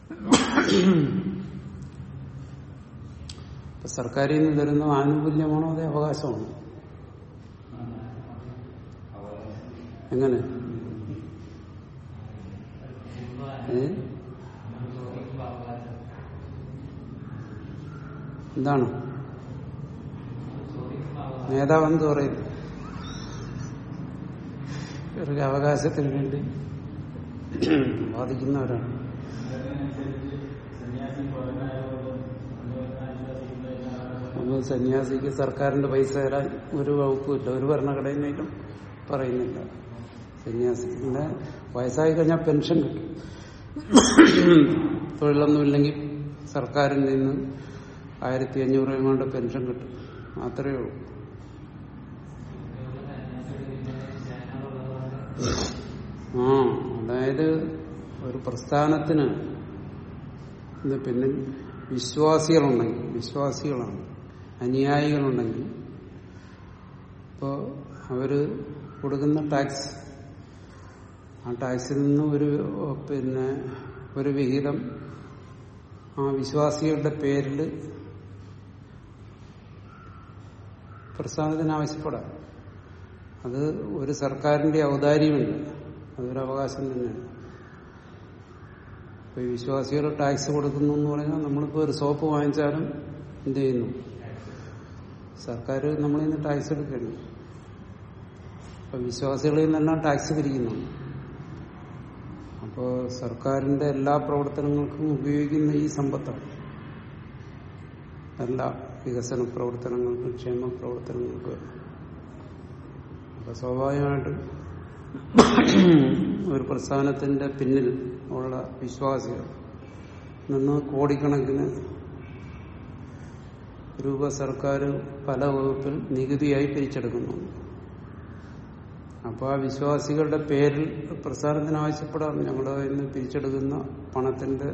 ഇപ്പൊ സർക്കാരിൽ നിന്ന് തരുന്ന ആനുകൂല്യമാണോ അതേ അവകാശമാണോ എങ്ങനെ ഏ? എന്താണ് നേതാവ് എന്ത് പറയുന്നു ഇവർക്ക് അവകാശത്തിന് വേണ്ടി വാദിക്കുന്നവരാണ് അപ്പോൾ സന്യാസിക്ക് സർക്കാരിന്റെ പൈസ തരാൻ ഒരു വകുപ്പുമില്ല ഒരു ഭരണഘടനയിലും പറയുന്നില്ല സന്യാസിക്ക് പിന്നെ വയസ്സായി കഴിഞ്ഞാൽ പെൻഷൻ കിട്ടും തൊഴിലൊന്നും ഇല്ലെങ്കിൽ സർക്കാരിൽ നിന്ന് ആയിരത്തി അഞ്ഞൂറ് രൂപ കൊണ്ട് പെൻഷൻ കിട്ടും മാത്രമേ ഉള്ളൂ ആ അതായത് ഒരു പ്രസ്ഥാനത്തിന് ഇത് പിന്നിൽ വിശ്വാസികളുണ്ടെങ്കിൽ വിശ്വാസികളാണ് അനുയായികളുണ്ടെങ്കിൽ ഇപ്പോൾ അവര് കൊടുക്കുന്ന ടാക്സ് ആ ടാക്സിൽ നിന്ന് ഒരു പിന്നെ ഒരു വിഹിതം ആ വിശ്വാസികളുടെ പേരിൽ പ്രസ്ഥാനത്തിന് ആവശ്യപ്പെടാം അത് ഒരു സർക്കാരിന്റെ ഔദാര്യമല്ല അതൊരു അവകാശം തന്നെയാണ് ഇപ്പൊ ഈ വിശ്വാസികൾ ടാക്സ് കൊടുക്കുന്നു എന്ന് പറഞ്ഞാൽ നമ്മളിപ്പോ ഒരു സോപ്പ് വാങ്ങിച്ചാലും എന്ത് ചെയ്യുന്നു സർക്കാർ നമ്മളിൽ നിന്ന് ടാക്സ് എടുക്കണം അപ്പൊ വിശ്വാസികളിൽ നിന്നെല്ലാം ടാക്സ് പിരിക്കുന്നു അപ്പോൾ സർക്കാരിന്റെ എല്ലാ പ്രവർത്തനങ്ങൾക്കും ഉപയോഗിക്കുന്ന ഈ സമ്പത്താണ് എല്ലാ വികസന പ്രവർത്തനങ്ങൾക്കും ക്ഷേമ പ്രവർത്തനങ്ങൾക്കും അപ്പൊ സ്വാഭാവികമായിട്ടും ഒരു പ്രസ്ഥാനത്തിന്റെ പിന്നിൽ ഉള്ള വിശ്വാസികൾ നിന്ന് കോടിക്കണക്കിന് രൂപ സർക്കാർ പല വകുപ്പിൽ നികുതിയായി പിരിച്ചെടുക്കുന്നുണ്ട് അപ്പോൾ ആ വിശ്വാസികളുടെ പേരിൽ പ്രസ്ഥാനത്തിന് ആവശ്യപ്പെടാം ഞങ്ങളുടെ കയ്യിൽ നിന്ന് പിരിച്ചെടുക്കുന്ന പണത്തിന്റെ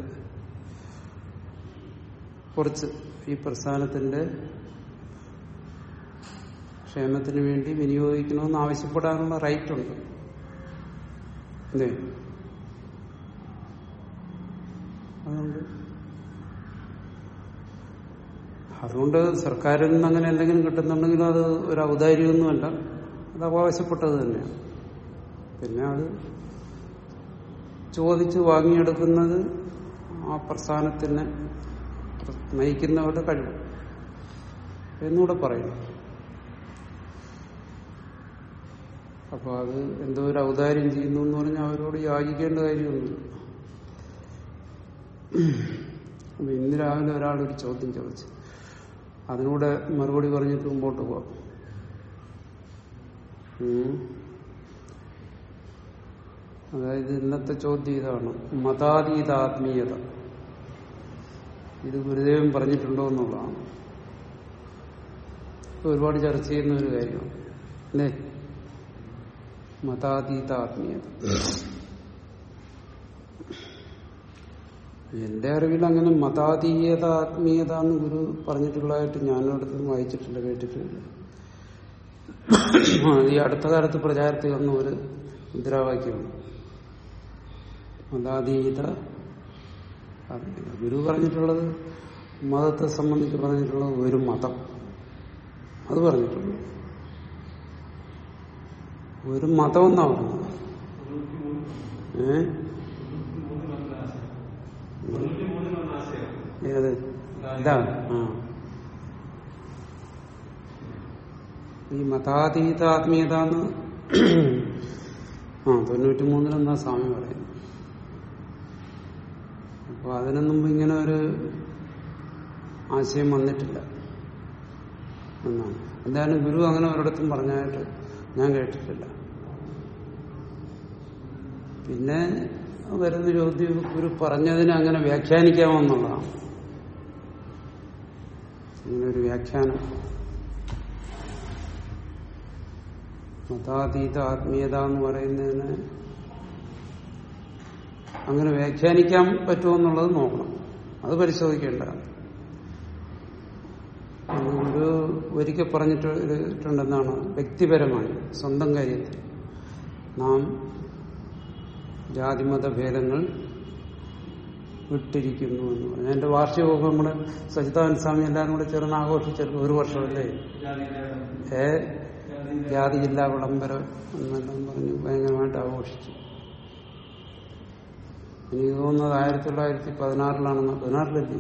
കുറച്ച് ഈ പ്രസ്ഥാനത്തിന്റെ ക്ഷേമത്തിന് വേണ്ടി വിനിയോഗിക്കണമെന്ന് ആവശ്യപ്പെടാനുള്ള റൈറ്റ് ഉണ്ട് അല്ലേ അതുകൊണ്ട് അതുകൊണ്ട് സർക്കാരിൽ നിന്ന് അങ്ങനെ എന്തെങ്കിലും കിട്ടുന്നുണ്ടെങ്കിലും അത് ഒരു ഔദാര്യമൊന്നുമല്ല അത് അവകാശപ്പെട്ടത് തന്നെയാണ് പിന്നെ അത് ചോദിച്ച് വാങ്ങിയെടുക്കുന്നത് ആ പ്രസ്ഥാനത്തിനെ നയിക്കുന്നവരുടെ കഴിവ് എന്നൂടെ പറയും അപ്പൊ അത് എന്തോ ഒരു ഔദാര്യം ചെയ്യുന്നു എന്ന് പറഞ്ഞാൽ അവരോട് യാചിക്കേണ്ട കാര്യമൊന്നുമില്ല അപ്പൊ ഇന്ന് രാവിലെ ഒരാളൊരു ചോദ്യം ചോദിച്ചു അതിനൂടെ മറുപടി പറഞ്ഞിട്ട് മുമ്പോട്ട് പോവാം ഉം. അതായത് ഇന്നത്തെ ചോദ്യം ഇതാണ് മതാതീതാത്മീയത ഇത് ഗുരുദേവൻ പറഞ്ഞിട്ടുണ്ടോ എന്നുള്ളതാണ് ഇപ്പൊ ഒരുപാട് ചർച്ച ചെയ്യുന്ന ഒരു കാര്യമാണ് അല്ലേ മതാതീതാത്മീയത എന്റെ അറിവിൽ അങ്ങനെ മതാതീയത ആത്മീയത എന്ന് ഗുരു പറഞ്ഞിട്ടുള്ളതായിട്ട് ഞാനൊരിടത്തും വായിച്ചിട്ടില്ല കേട്ടിട്ടില്ല അത് ഈ അടുത്ത കാലത്ത് പ്രചാരത്തിൽ വന്ന ഒരു മുദ്രാവാക്യമാണ് മതാതീത ആത്മീയത ഗുരു പറഞ്ഞിട്ടുള്ളത് മതത്തെ സംബന്ധിച്ച് പറഞ്ഞിട്ടുള്ളത് ഒരു മതം അത് പറഞ്ഞിട്ടുള്ളൂ ഒരു മതം എന്നാ പറഞ്ഞത് ഏ ഏത് ഇതാ ആ ഈ മതാതീതാത്മീയത എന്ന് ആ തൊണ്ണൂറ്റി മൂന്നിലെന്നാ സ്വാമി പറയുന്നത് അപ്പൊ അതിനു മുമ്പ് ഇങ്ങനെ ഒരു ആശയം വന്നിട്ടില്ല എന്നാണ് എന്തായാലും ഗുരു അങ്ങനെ ഒരിടത്തും പറഞ്ഞായിട്ട് ഞാൻ കേട്ടിട്ടില്ല പിന്നെ വരുന്ന ചോദ്യം ഗുരു പറഞ്ഞതിനെ അങ്ങനെ വ്യാഖ്യാനിക്കാമോ എന്നുള്ളതാണ് ഇങ്ങനെ ഒരു വ്യാഖ്യാനം മതാതീത ആത്മീയത എന്ന് പറയുന്നതിന് അങ്ങനെ വ്യാഖ്യാനിക്കാൻ പറ്റുമോ എന്നുള്ളത് നോക്കണം അത് പരിശോധിക്കേണ്ടതാണ് ഒരു ഒരിക്കൽ പറഞ്ഞിട്ടുണ്ടെന്നാണ് വ്യക്തിപരമായി സ്വന്തം കാര്യത്തിൽ നാം ജാതിമത ഭേദങ്ങൾ വിട്ടിരിക്കുന്നു എന്ന് പറഞ്ഞു എന്റെ വാർഷികമൊക്കെ നമ്മള് സജിതാൻ സ്വാമി എല്ലാവരും കൂടെ ചേർന്ന് ആഘോഷിച്ചല്ലോ ഒരു വർഷമല്ലേ ഏ ജാതി ജില്ലാ വിളംബരം എന്നെല്ലാം പറഞ്ഞ് ഭയങ്കരമായിട്ട് ആഘോഷിച്ചു എനിക്ക് തോന്നുന്നത് ആയിരത്തി തൊള്ളായിരത്തി പതിനാറിലാണെന്ന് പതിനാറിലല്ലേ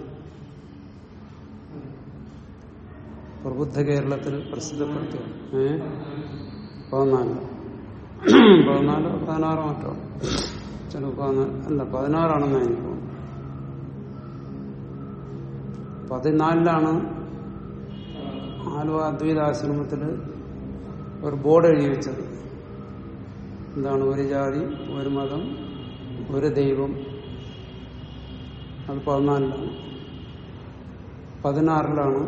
പ്രബുദ്ധ കേരളത്തിൽ പ്രസിദ്ധപ്പെടുത്തി ഏ പതിനാല് പതിനാല് പതിനാറ് മറ്റോ ചില പതിനാല് അല്ല പതിനാറാണെന്ന് എനിക്ക് തോന്നുന്നു പതിനാലിലാണ് ആലുവ അദ്വൈതാശ്രമത്തിൽ ഒരു ബോർഡ് എഴുതി വെച്ചത് എന്താണ് ഒരു ജാതി ഒരു മതം ഒരു ദൈവം അത് പതിനാലിലാണ് പതിനാറിലാണ്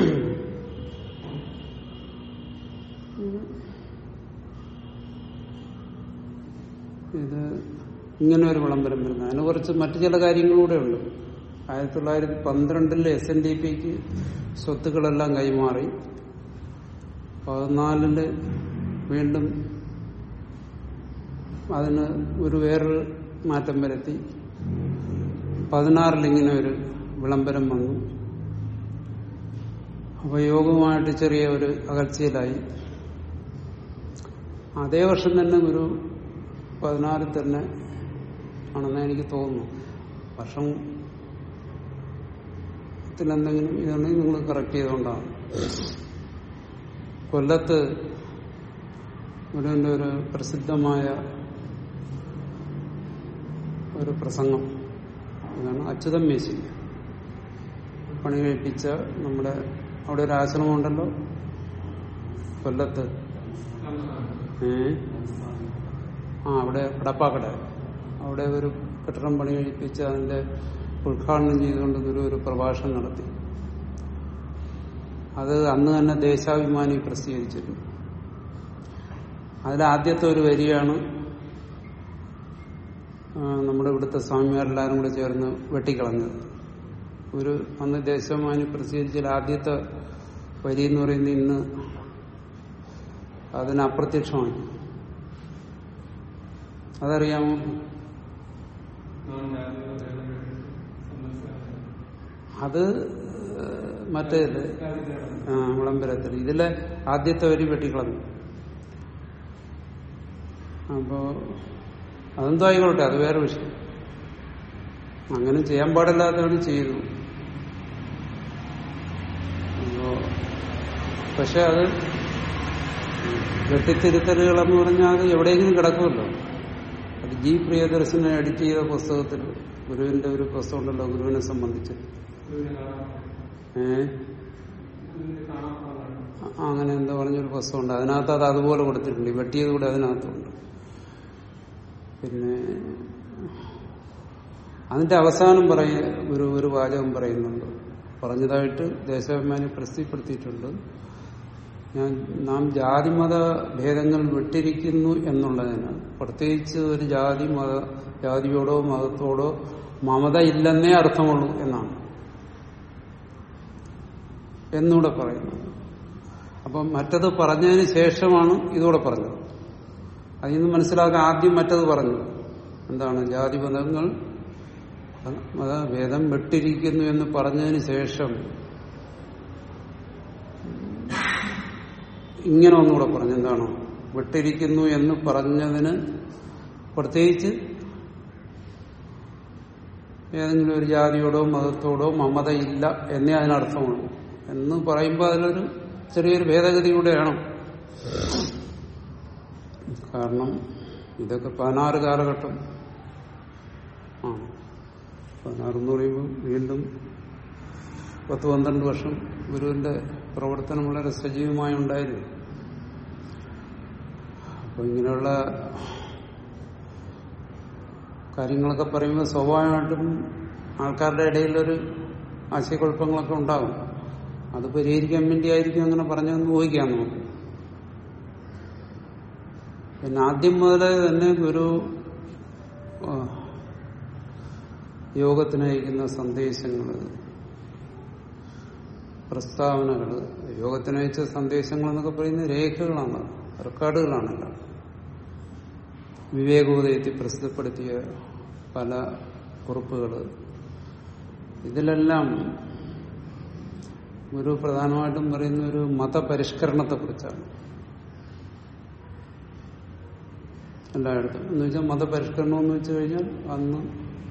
ഇത് ഇങ്ങനെ ഒരു വിളംബരം വരുന്നത് അതിന് കുറച്ച് മറ്റു ചില കാര്യങ്ങളൂടെ ഉണ്ട് ആയിരത്തി തൊള്ളായിരത്തി പന്ത്രണ്ടിൽ എസ് എൻ ഡി പിക്ക് സ്വത്തുക്കളെല്ലാം കൈമാറി പതിനാലില് വീണ്ടും അതിന് ഒരു വേറൊരു മാറ്റം വരുത്തി പതിനാറിൽ ഇങ്ങനെ ഒരു വിളംബരം വന്നു അപ്പൊ യോഗവുമായിട്ട് ചെറിയ ഒരു അകൽച്ചയിലായി അതേ വർഷം തന്നെ ഗുരു പതിനാറിൽ തന്നെ ആണെന്ന് എനിക്ക് തോന്നുന്നു വർഷം എന്തെങ്കിലും ഇതുണ്ടെങ്കിൽ നിങ്ങൾ കറക്റ്റ് ചെയ്തുകൊണ്ടാണ് കൊല്ലത്ത് ഗുരുവിന്റെ ഒരു പ്രസിദ്ധമായ ഒരു പ്രസംഗം അതാണ് അച്യുതം മേശി പണി കഴിപ്പിച്ച നമ്മുടെ അവിടെ ഒരു ആശ്രമം ഉണ്ടല്ലോ കൊല്ലത്ത് ഏ ആ അവിടെ കടപ്പാക്കട അവിടെ ഒരു കെട്ടിടം പണി കഴിപ്പിച്ച് അതിന്റെ ഉദ്ഘാടനം ചെയ്തുകൊണ്ട് ഗുരു ഒരു പ്രഭാഷണം നടത്തി അത് അന്ന് തന്നെ ദേശാഭിമാനി പ്രസിദ്ധീകരിച്ചിരുന്നു അതിൽ ആദ്യത്തെ ഒരു വരിയാണ് ആ, നമ്മുടെ ഇവിടുത്തെ സ്വാമിമാരെല്ലാരും കൂടെ ചേർന്ന് വെട്ടിക്കളഞ്ഞത് ഒരു അന്ന് ദേശാഭിമാനി പ്രസിദ്ധീകരിച്ചതിൽ ആദ്യത്തെ വരി എന്ന് പറയുന്നത് ഇന്ന് അതിന് അപ്രത്യക്ഷമായി അതറിയാമോ അത് മറ്റേത് ആ വിളംബരത്തിൽ ഇതിലെ ആദ്യത്തെ വരി വെട്ടിക്കളഞ്ഞു അപ്പോ അതെന്തോ ആയിക്കോട്ടെ അത് വേറെ വിഷയം അങ്ങനെ ചെയ്യാൻ പാടില്ലാത്തവർ ചെയ്തു അപ്പോ പക്ഷെ അത് വെട്ടിത്തിരുത്തലുകളെന്ന് പറഞ്ഞാൽ അത് എവിടെയെങ്കിലും കിടക്കുമല്ലോ അത് ജി പ്രിയദർശനെ എഡിറ്റ് ചെയ്ത പുസ്തകത്തിൽ ഗുരുവിന്റെ ഒരു പുസ്തകം ഉണ്ടല്ലോ ഗുരുവിനെ സംബന്ധിച്ച് ഏ ആ, അങ്ങനെ എന്തോ പറഞ്ഞൊരു പുസ്തകമുണ്ട് അതിനകത്ത് അത് അതുപോലെ കൊടുത്തിട്ടുണ്ട് ഈ വെട്ടിയത് കൂടെ അതിനകത്തുണ്ട് പിന്നെ അതിന്റെ അവസാനം പറയ ഒരു ഒരു വാചകം പറയുന്നുണ്ട് പറഞ്ഞതായിട്ട് ദേശാഭിമാനി പ്രസിദ്ധപ്പെടുത്തിയിട്ടുണ്ട് ഞാൻ നാം ജാതിമത ഭേദങ്ങൾ വിട്ടിരിക്കുന്നു എന്നുള്ളതിന് പ്രത്യേകിച്ച് ഒരു ജാതി മത ജാതിയോടോ മതത്തോടോ മമത ഇല്ലെന്നേ അർത്ഥമുള്ളൂ എന്നാണ് എന്നൂടെ പറയുന്നു അപ്പം മറ്റത് പറഞ്ഞതിന് ശേഷമാണ് ഇതൂടെ പറഞ്ഞത് അതിൽ നിന്ന് മനസ്സിലാക്കാൻ ആദ്യം മറ്റത് പറഞ്ഞു എന്താണ് ജാതി മതങ്ങൾ മതഭേദം വിട്ടിരിക്കുന്നു എന്ന് പറഞ്ഞതിന് ശേഷം ഇങ്ങനെ ഒന്നുകൂടെ പറഞ്ഞു എന്താണ് വിട്ടിരിക്കുന്നു എന്ന് പറഞ്ഞതിന് പ്രത്യേകിച്ച് ഏതെങ്കിലും ഒരു ജാതിയോടോ മതത്തോടോ മമതയില്ല എന്നേ അതിനർത്ഥമുള്ളൂ എന്ന് പറയുമ്പോൾ അതിലൊരു ചെറിയൊരു ഭേദഗതി കൂടെ വേണം കാരണം ഇതൊക്കെ പതിനാറ് കാലഘട്ടം ആ പതിനാറ് എന്ന് പറയുമ്പോൾ വീണ്ടും പത്ത് പന്ത്രണ്ട് വർഷം ഗുരുവിന്റെ പ്രവർത്തനം വളരെ സജീവമായി ഉണ്ടായിരുന്നു അപ്പൊ ഇങ്ങനെയുള്ള കാര്യങ്ങളൊക്കെ പറയുമ്പോൾ സ്വാഭാവികമായിട്ടും ആൾക്കാരുടെ ഇടയിലൊരു ആശയക്കുഴപ്പങ്ങളൊക്കെ ഉണ്ടാകും അത് പരിഹരിക്കാൻ വേണ്ടി ആയിരിക്കും അങ്ങനെ പറഞ്ഞതെന്ന് ഊഹിക്കാം നമുക്ക് പിന്നെ ആദ്യം മുതലേ തന്നെ ഗുരു ആ, യോഗത്തിന് അയക്കുന്ന സന്ദേശങ്ങൾ പ്രസ്താവനകൾ യോഗത്തിന് അയച്ച സന്ദേശങ്ങൾ എന്നൊക്കെ പറയുന്നത് രേഖകളാണ് റെക്കോർഡുകളാണല്ലോ വിവേകോദയത്തിൽ പ്രസിദ്ധപ്പെടുത്തിയ പല കുറിപ്പുകൾ ഇതിലെല്ലാം ഗുരു പ്രധാനമായിട്ടും പറയുന്ന ഒരു മതപരിഷ്കരണത്തെ കുറിച്ചാണ് എല്ലായിടത്തും എന്ന് വെച്ചാൽ മതപരിഷ്കരണം എന്ന് വെച്ച് കഴിഞ്ഞാൽ അന്ന്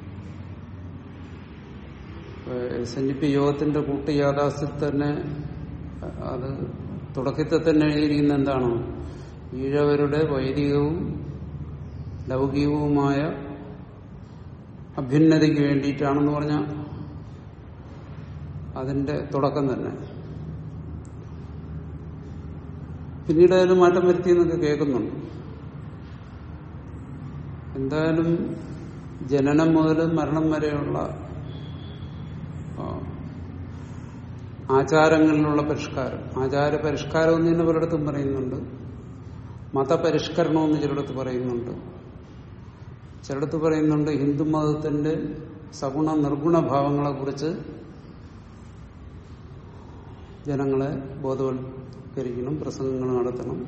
എസ് എൻ ഡി പി യോഗത്തിന്റെ കൂട്ടി യാഥാസ്ഥ്യത്തിൽ തന്നെ അത് തുടക്കത്തിൽ തന്നെ എഴുതിയിരിക്കുന്ന എന്താണ് ഈഴവരുടെ വൈദികവും ലൗകികവുമായ അഭ്യുന്നതിക്ക് വേണ്ടിയിട്ടാണെന്ന് പറഞ്ഞാൽ അതിന്റെ തുടക്കം തന്നെ പിന്നീട് അതിൽ മാറ്റം വരുത്തിയെന്നൊക്കെ കേൾക്കുന്നുണ്ട് എന്തായാലും ജനനം മുതൽ മരണം വരെയുള്ള ആ, ആചാരങ്ങളിലുള്ള പരിഷ്കാരം ആചാര പരിഷ്കാരം എന്ന് തന്നെ പലയിടത്തും പറയുന്നുണ്ട് മതപരിഷ്കരണം എന്ന് ചിലയിടത്ത് പറയുന്നുണ്ട് ചിലയിടത്ത് പറയുന്നുണ്ട് ഹിന്ദു മതത്തിന്റെ സഗുണ നിർഗുണ ഭാവങ്ങളെ കുറിച്ച് ജനങ്ങളെ ബോധവൽക്കരിക്കണം പ്രസംഗങ്ങൾ നടത്തണം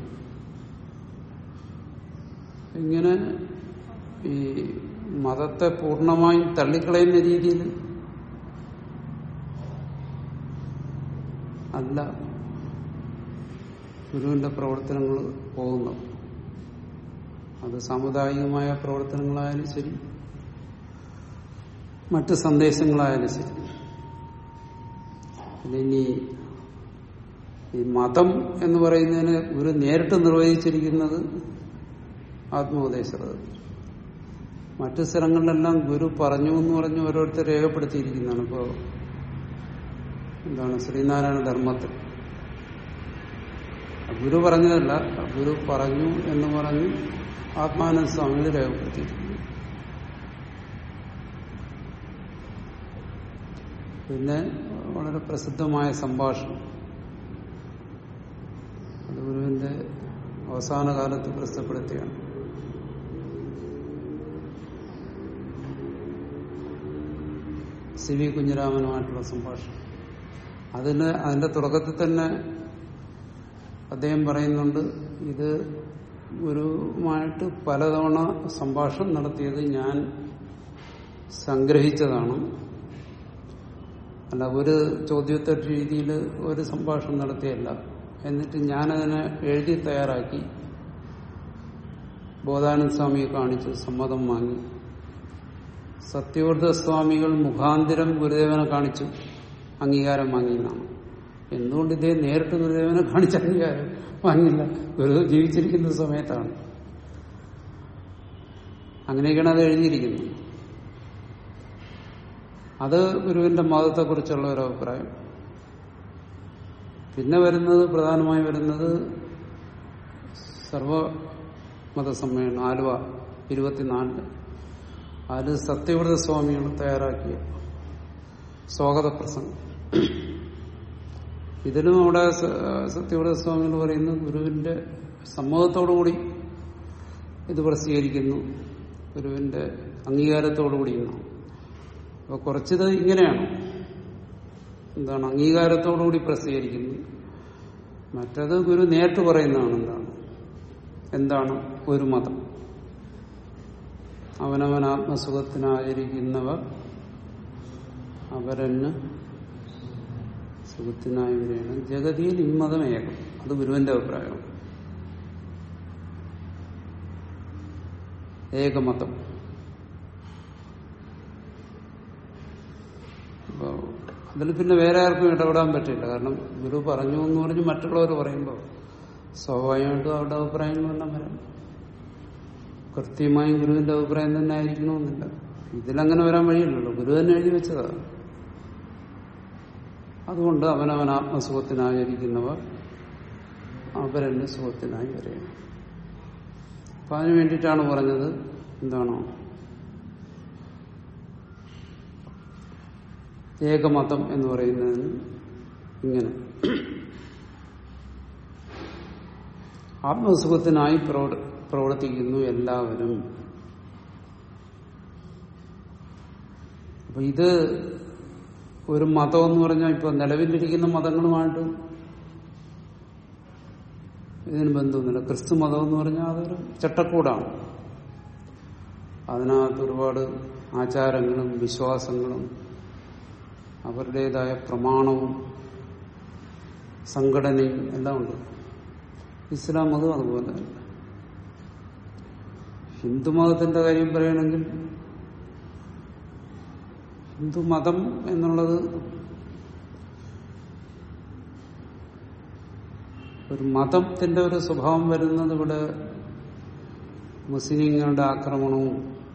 ഇങ്ങനെ ഈ മതത്തെ പൂർണ്ണമായും തള്ളിക്കളയുന്ന രീതിയിൽ അല്ല ഗുരുവിന്റെ പ്രവർത്തനങ്ങൾ പോകുന്നു അത് സാമുദായികമായ പ്രവർത്തനങ്ങളായാലും ശരി മറ്റ് സന്ദേശങ്ങളായാലും ശരി പിന്നെ ഇനി ഈ മതം എന്ന് പറയുന്നതിന് ഗുരു നേരിട്ട് നിർവഹിച്ചിരിക്കുന്നത് ആത്മോപദേശം മറ്റു സ്ഥലങ്ങളിലെല്ലാം ഗുരു പറഞ്ഞു എന്ന് പറഞ്ഞ് ഓരോരുത്തർ രേഖപ്പെടുത്തിയിരിക്കുന്നതാണ് ഇപ്പോ എന്താണ് ശ്രീനാരായണ ധർമ്മത്തിൽ ഗുരു പറഞ്ഞതല്ല ഗുരു പറഞ്ഞു എന്ന് പറഞ്ഞ് ആത്മാനന്ദ സ്വാമികൾ രേഖപ്പെടുത്തിയിരിക്കുന്നു പിന്നെ വളരെ പ്രസിദ്ധമായ സംഭാഷണം അത് ഗുരുവിന്റെ അവസാന കാലത്ത് പ്രസിദ്ധപ്പെടുത്തിയാണ് സി വി കുഞ്ഞിരാമനുമായിട്ടുള്ള സംഭാഷണം അതിന് അതിന്റെ തുടക്കത്തിൽ തന്നെ അദ്ദേഹം പറയുന്നുണ്ട് ഇത് ഗുരുവുമായിട്ട് പലതവണ സംഭാഷണം നടത്തിയത് ഞാൻ സംഗ്രഹിച്ചതാണ് അല്ല ഒരു ചോദ്യോത്തര രീതിയിൽ ഒരു സംഭാഷണം നടത്തിയല്ല എന്നിട്ട് ഞാനതിനെ എഴുതി തയ്യാറാക്കി ബോധാനന്ദ സ്വാമിയെ കാണിച്ചു സമ്മതം വാങ്ങി സത്യവർദ്ധ സ്വാമികൾ മുഖാന്തിരം ഗുരുദേവനെ കാണിച്ചു അംഗീകാരം വാങ്ങിയെന്നാണ് എന്തുകൊണ്ട് ഇദ്ദേഹം നേരിട്ട് ഗുരുദേവനെ കാണിച്ച അംഗീകാരം വാങ്ങില്ല ഗുരുദേവ് ജീവിച്ചിരിക്കുന്ന സമയത്താണ് അങ്ങനെയൊക്കെയാണ് അത് എഴുതിയിരിക്കുന്നത് അത് ഗുരുവിന്റെ മതത്തെക്കുറിച്ചുള്ള ഒരു അഭിപ്രായം പിന്നെ വരുന്നത് പ്രധാനമായി വരുന്നത് സർവമതസമ്മേളനം ആലുവ ഇരുപത്തിനാലില് അതിൽ സത്യവ്രത സ്വാമികൾ തയ്യാറാക്കിയ സ്വാഗത പ്രസംഗം ഇതിലും അവിടെ സ- സത്യവ്രത സ്വാമികൾ പറയുന്നു ഗുരുവിന്റെ സമ്മതത്തോടുകൂടി ഇത് പ്രസിദ്ധീകരിക്കുന്നു ഗുരുവിന്റെ അംഗീകാരത്തോടുകൂടി എന്നാണ് അപ്പൊ കുറച്ചത് ഇങ്ങനെയാണ് എന്താണ് അംഗീകാരത്തോടുകൂടി പ്രസിദ്ധീകരിക്കുന്നു മറ്റത് ഗുരു നേരിട്ട് പറയുന്നതാണ് എന്താണ് എന്താണ് ഒരു മതം അവനവൻ ആത്മസുഖത്തിനായിരിക്കുന്നവർ അവരന് സുഖത്തിനായവരെയാണ് ജഗതിയിൽ ഇമ്മതം ഏകം അത് ഗുരുവിന്റെ അഭിപ്രായമാണ് ഏകമതം അപ്പോ അതിൽ പിന്നെ വേറെ ആർക്കും ഇടപെടാൻ പറ്റില്ല കാരണം ഗുരു പറഞ്ഞു എന്ന് പറഞ്ഞ് മറ്റുള്ളവർ പറയുമ്പോൾ സ്വാഭാവികമായിട്ടും അവരുടെ അഭിപ്രായങ്ങളെല്ലാം വരാം കൃത്യമായും ഗുരുവിന്റെ അഭിപ്രായം തന്നെ ആയിരിക്കണമെന്നില്ല ഇതിലങ്ങനെ വരാൻ വഴിയില്ലല്ലോ ഗുരു തന്നെ എഴുതി വെച്ചതാണ് അതുകൊണ്ട് അവനവൻ ആത്മസുഖത്തിനായിരിക്കുന്നവർ അവരെന്നെ സുഖത്തിനായി വരെയാണ് അപ്പൊ അതിനു വേണ്ടിയിട്ടാണ് പറഞ്ഞത് എന്താണോ ഏകമതം എന്ന് പറയുന്നതിന് ഇങ്ങനെ ആത്മസുഖത്തിനായി പ്രവർ- പ്രവർത്തിക്കുന്നു എല്ലാവരും അപ്പൊ ഇത് ഒരു മതം എന്ന് പറഞ്ഞാൽ ഇപ്പൊ നിലവിലിരിക്കുന്ന മതങ്ങളുമായിട്ട് ഇതിന് ബന്ധമൊന്നുമില്ല ക്രിസ്തു മതം എന്ന് പറഞ്ഞാൽ അതൊരു ചട്ടക്കൂടാണ് അതിനകത്ത് ഒരുപാട് ആചാരങ്ങളും വിശ്വാസങ്ങളും അവരുടേതായ പ്രമാണവും സംഘടനയും എല്ലാം ഉണ്ട് ഇസ്ലാം മതം അതുപോലെ തന്നെ ഹിന്ദുമതത്തിന്റെ കാര്യം പറയുകയാണെങ്കിൽ ഹിന്ദുമതം എന്നുള്ളത് ഒരു മതത്തിന്റെ ഒരു സ്വഭാവം വരുന്നത് ഇവിടെ മുസ്ലിങ്ങളുടെ ആക്രമണവും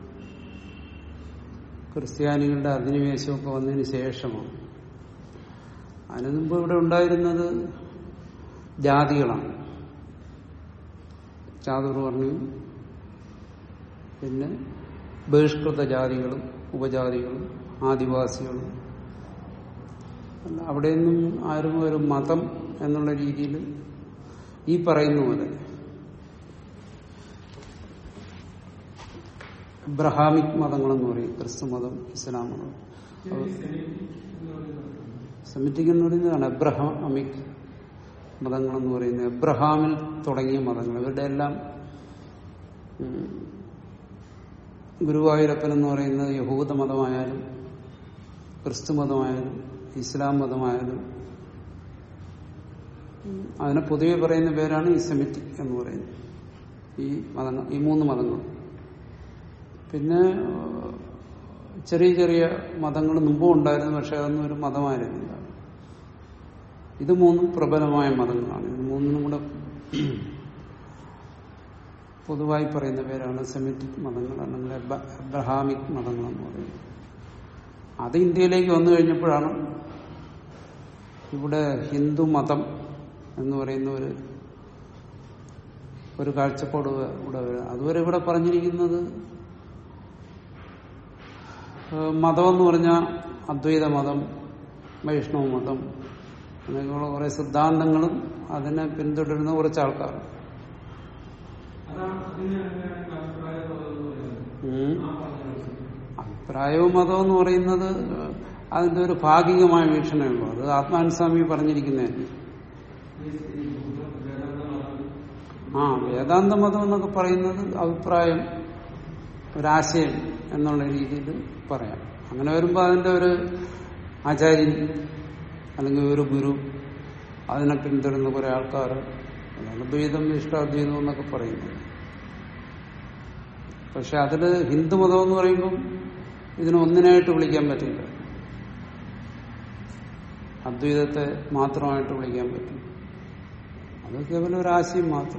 ക്രിസ്ത്യാനികളുടെ അധിനിവേശവും ഒക്കെ വന്നതിന് ശേഷമാണ് അതിനു മുമ്പ് ഇവിടെ ഉണ്ടായിരുന്നത് ജാതികളാണ് ചാതുർവർണ്ണയും പിന്നെ ബഹിഷ്കൃത ജാതികളും ഉപജാതികളും ആദിവാസികളും അല്ല, അവിടെയൊന്നും ആരും ഒരു മതം എന്നുള്ള രീതിയിൽ ഈ പറയുന്ന പോലെ ബ്രഹാമിക് മതങ്ങളെന്ന് പറയും ക്രിസ്തു മതം ഇസ്ലാം മതം സെമിറ്റിക് എന്ന് പറയുന്നതാണ് എബ്രഹാമിക് മതങ്ങളെന്ന് പറയുന്നത് എബ്രഹാമിൽ തുടങ്ങിയ മതങ്ങൾ ഇവരുടെ എല്ലാം ഉം, ഗുരുവായൂരപ്പൻ എന്ന് പറയുന്നത് യഹൂദ മതമായാലും ക്രിസ്തു മതമായാലും ഇസ്ലാം മതമായാലും ഉം, അതിനെ പൊതുവെ പറയുന്ന പേരാണ് ഈ സെമിറ്റിക് എന്ന് പറയുന്നത് ഈ മതങ്ങൾ ഈ മൂന്ന് മതങ്ങൾ പിന്നെ ഏഹ്, ചെറിയ ചെറിയ മതങ്ങൾ മുമ്പും ഉണ്ടായിരുന്നു പക്ഷെ അതൊന്നും ഒരു മതമായിരുന്നില്ല ഇത് മൂന്നും പ്രബലമായ മതങ്ങളാണ് ഇത് മൂന്നിനും കൂടെ പൊതുവായി പറയുന്ന പേരാണ് സെമിറ്റിക് മതങ്ങൾ അല്ലെങ്കിൽ എബ്ര- എബ്രഹാമിക് മതങ്ങൾ എന്ന് പറയുന്നത് അത് ഇന്ത്യയിലേക്ക് വന്നു കഴിഞ്ഞപ്പോഴാണ് ഇവിടെ ഹിന്ദു മതം എന്ന് പറയുന്ന ഒരു ഒരു കാഴ്ചപ്പാട് ഇവിടെ വരും അതുവരെ ഇവിടെ പറഞ്ഞിരിക്കുന്നത് ഏഹ് മതം എന്ന് പറഞ്ഞാൽ അദ്വൈത മതം വൈഷ്ണവ മതം അങ്ങനെയൊക്കെയുള്ള കുറെ സിദ്ധാന്തങ്ങളും അതിനെ പിന്തുടരുന്ന കുറച്ച് ആൾക്കാർ ഉം. അഭിപ്രായവും മതം എന്ന് പറയുന്നത് ഏഹ് അതിന്റെ ഒരു ഭാഗികമായ വീക്ഷണമേ ഉള്ളൂ അത് ആത്മാനുസ്വാമി പറഞ്ഞിരിക്കുന്നതല്ലേ ആ വേദാന്ത മതം എന്നൊക്കെ പറയുന്നത് അഭിപ്രായം ഒരാശയം എന്നുള്ള രീതിയിൽ പറയാം അങ്ങനെ വരുമ്പോൾ അതിന്റെ ഒരു ആചാര്യൻ അല്ലെങ്കിൽ ഒരു ഗുരു അതിനെ പിന്തുടരുന്ന കുറെ ആൾക്കാർ അതാണ് ദ്വൈതം ഇഷ്ടാദ്വൈതം എന്നൊക്കെ പറയുന്നത് പക്ഷെ അതില് ഹിന്ദുമതം എന്ന് പറയുമ്പം ഇതിനെ ഒന്നിനായിട്ട് വിളിക്കാൻ പറ്റില്ല അദ്വൈതത്തെ മാത്രമായിട്ട് വിളിക്കാൻ പറ്റും അത് കേവലം ഒരു ആശയം മാത്രം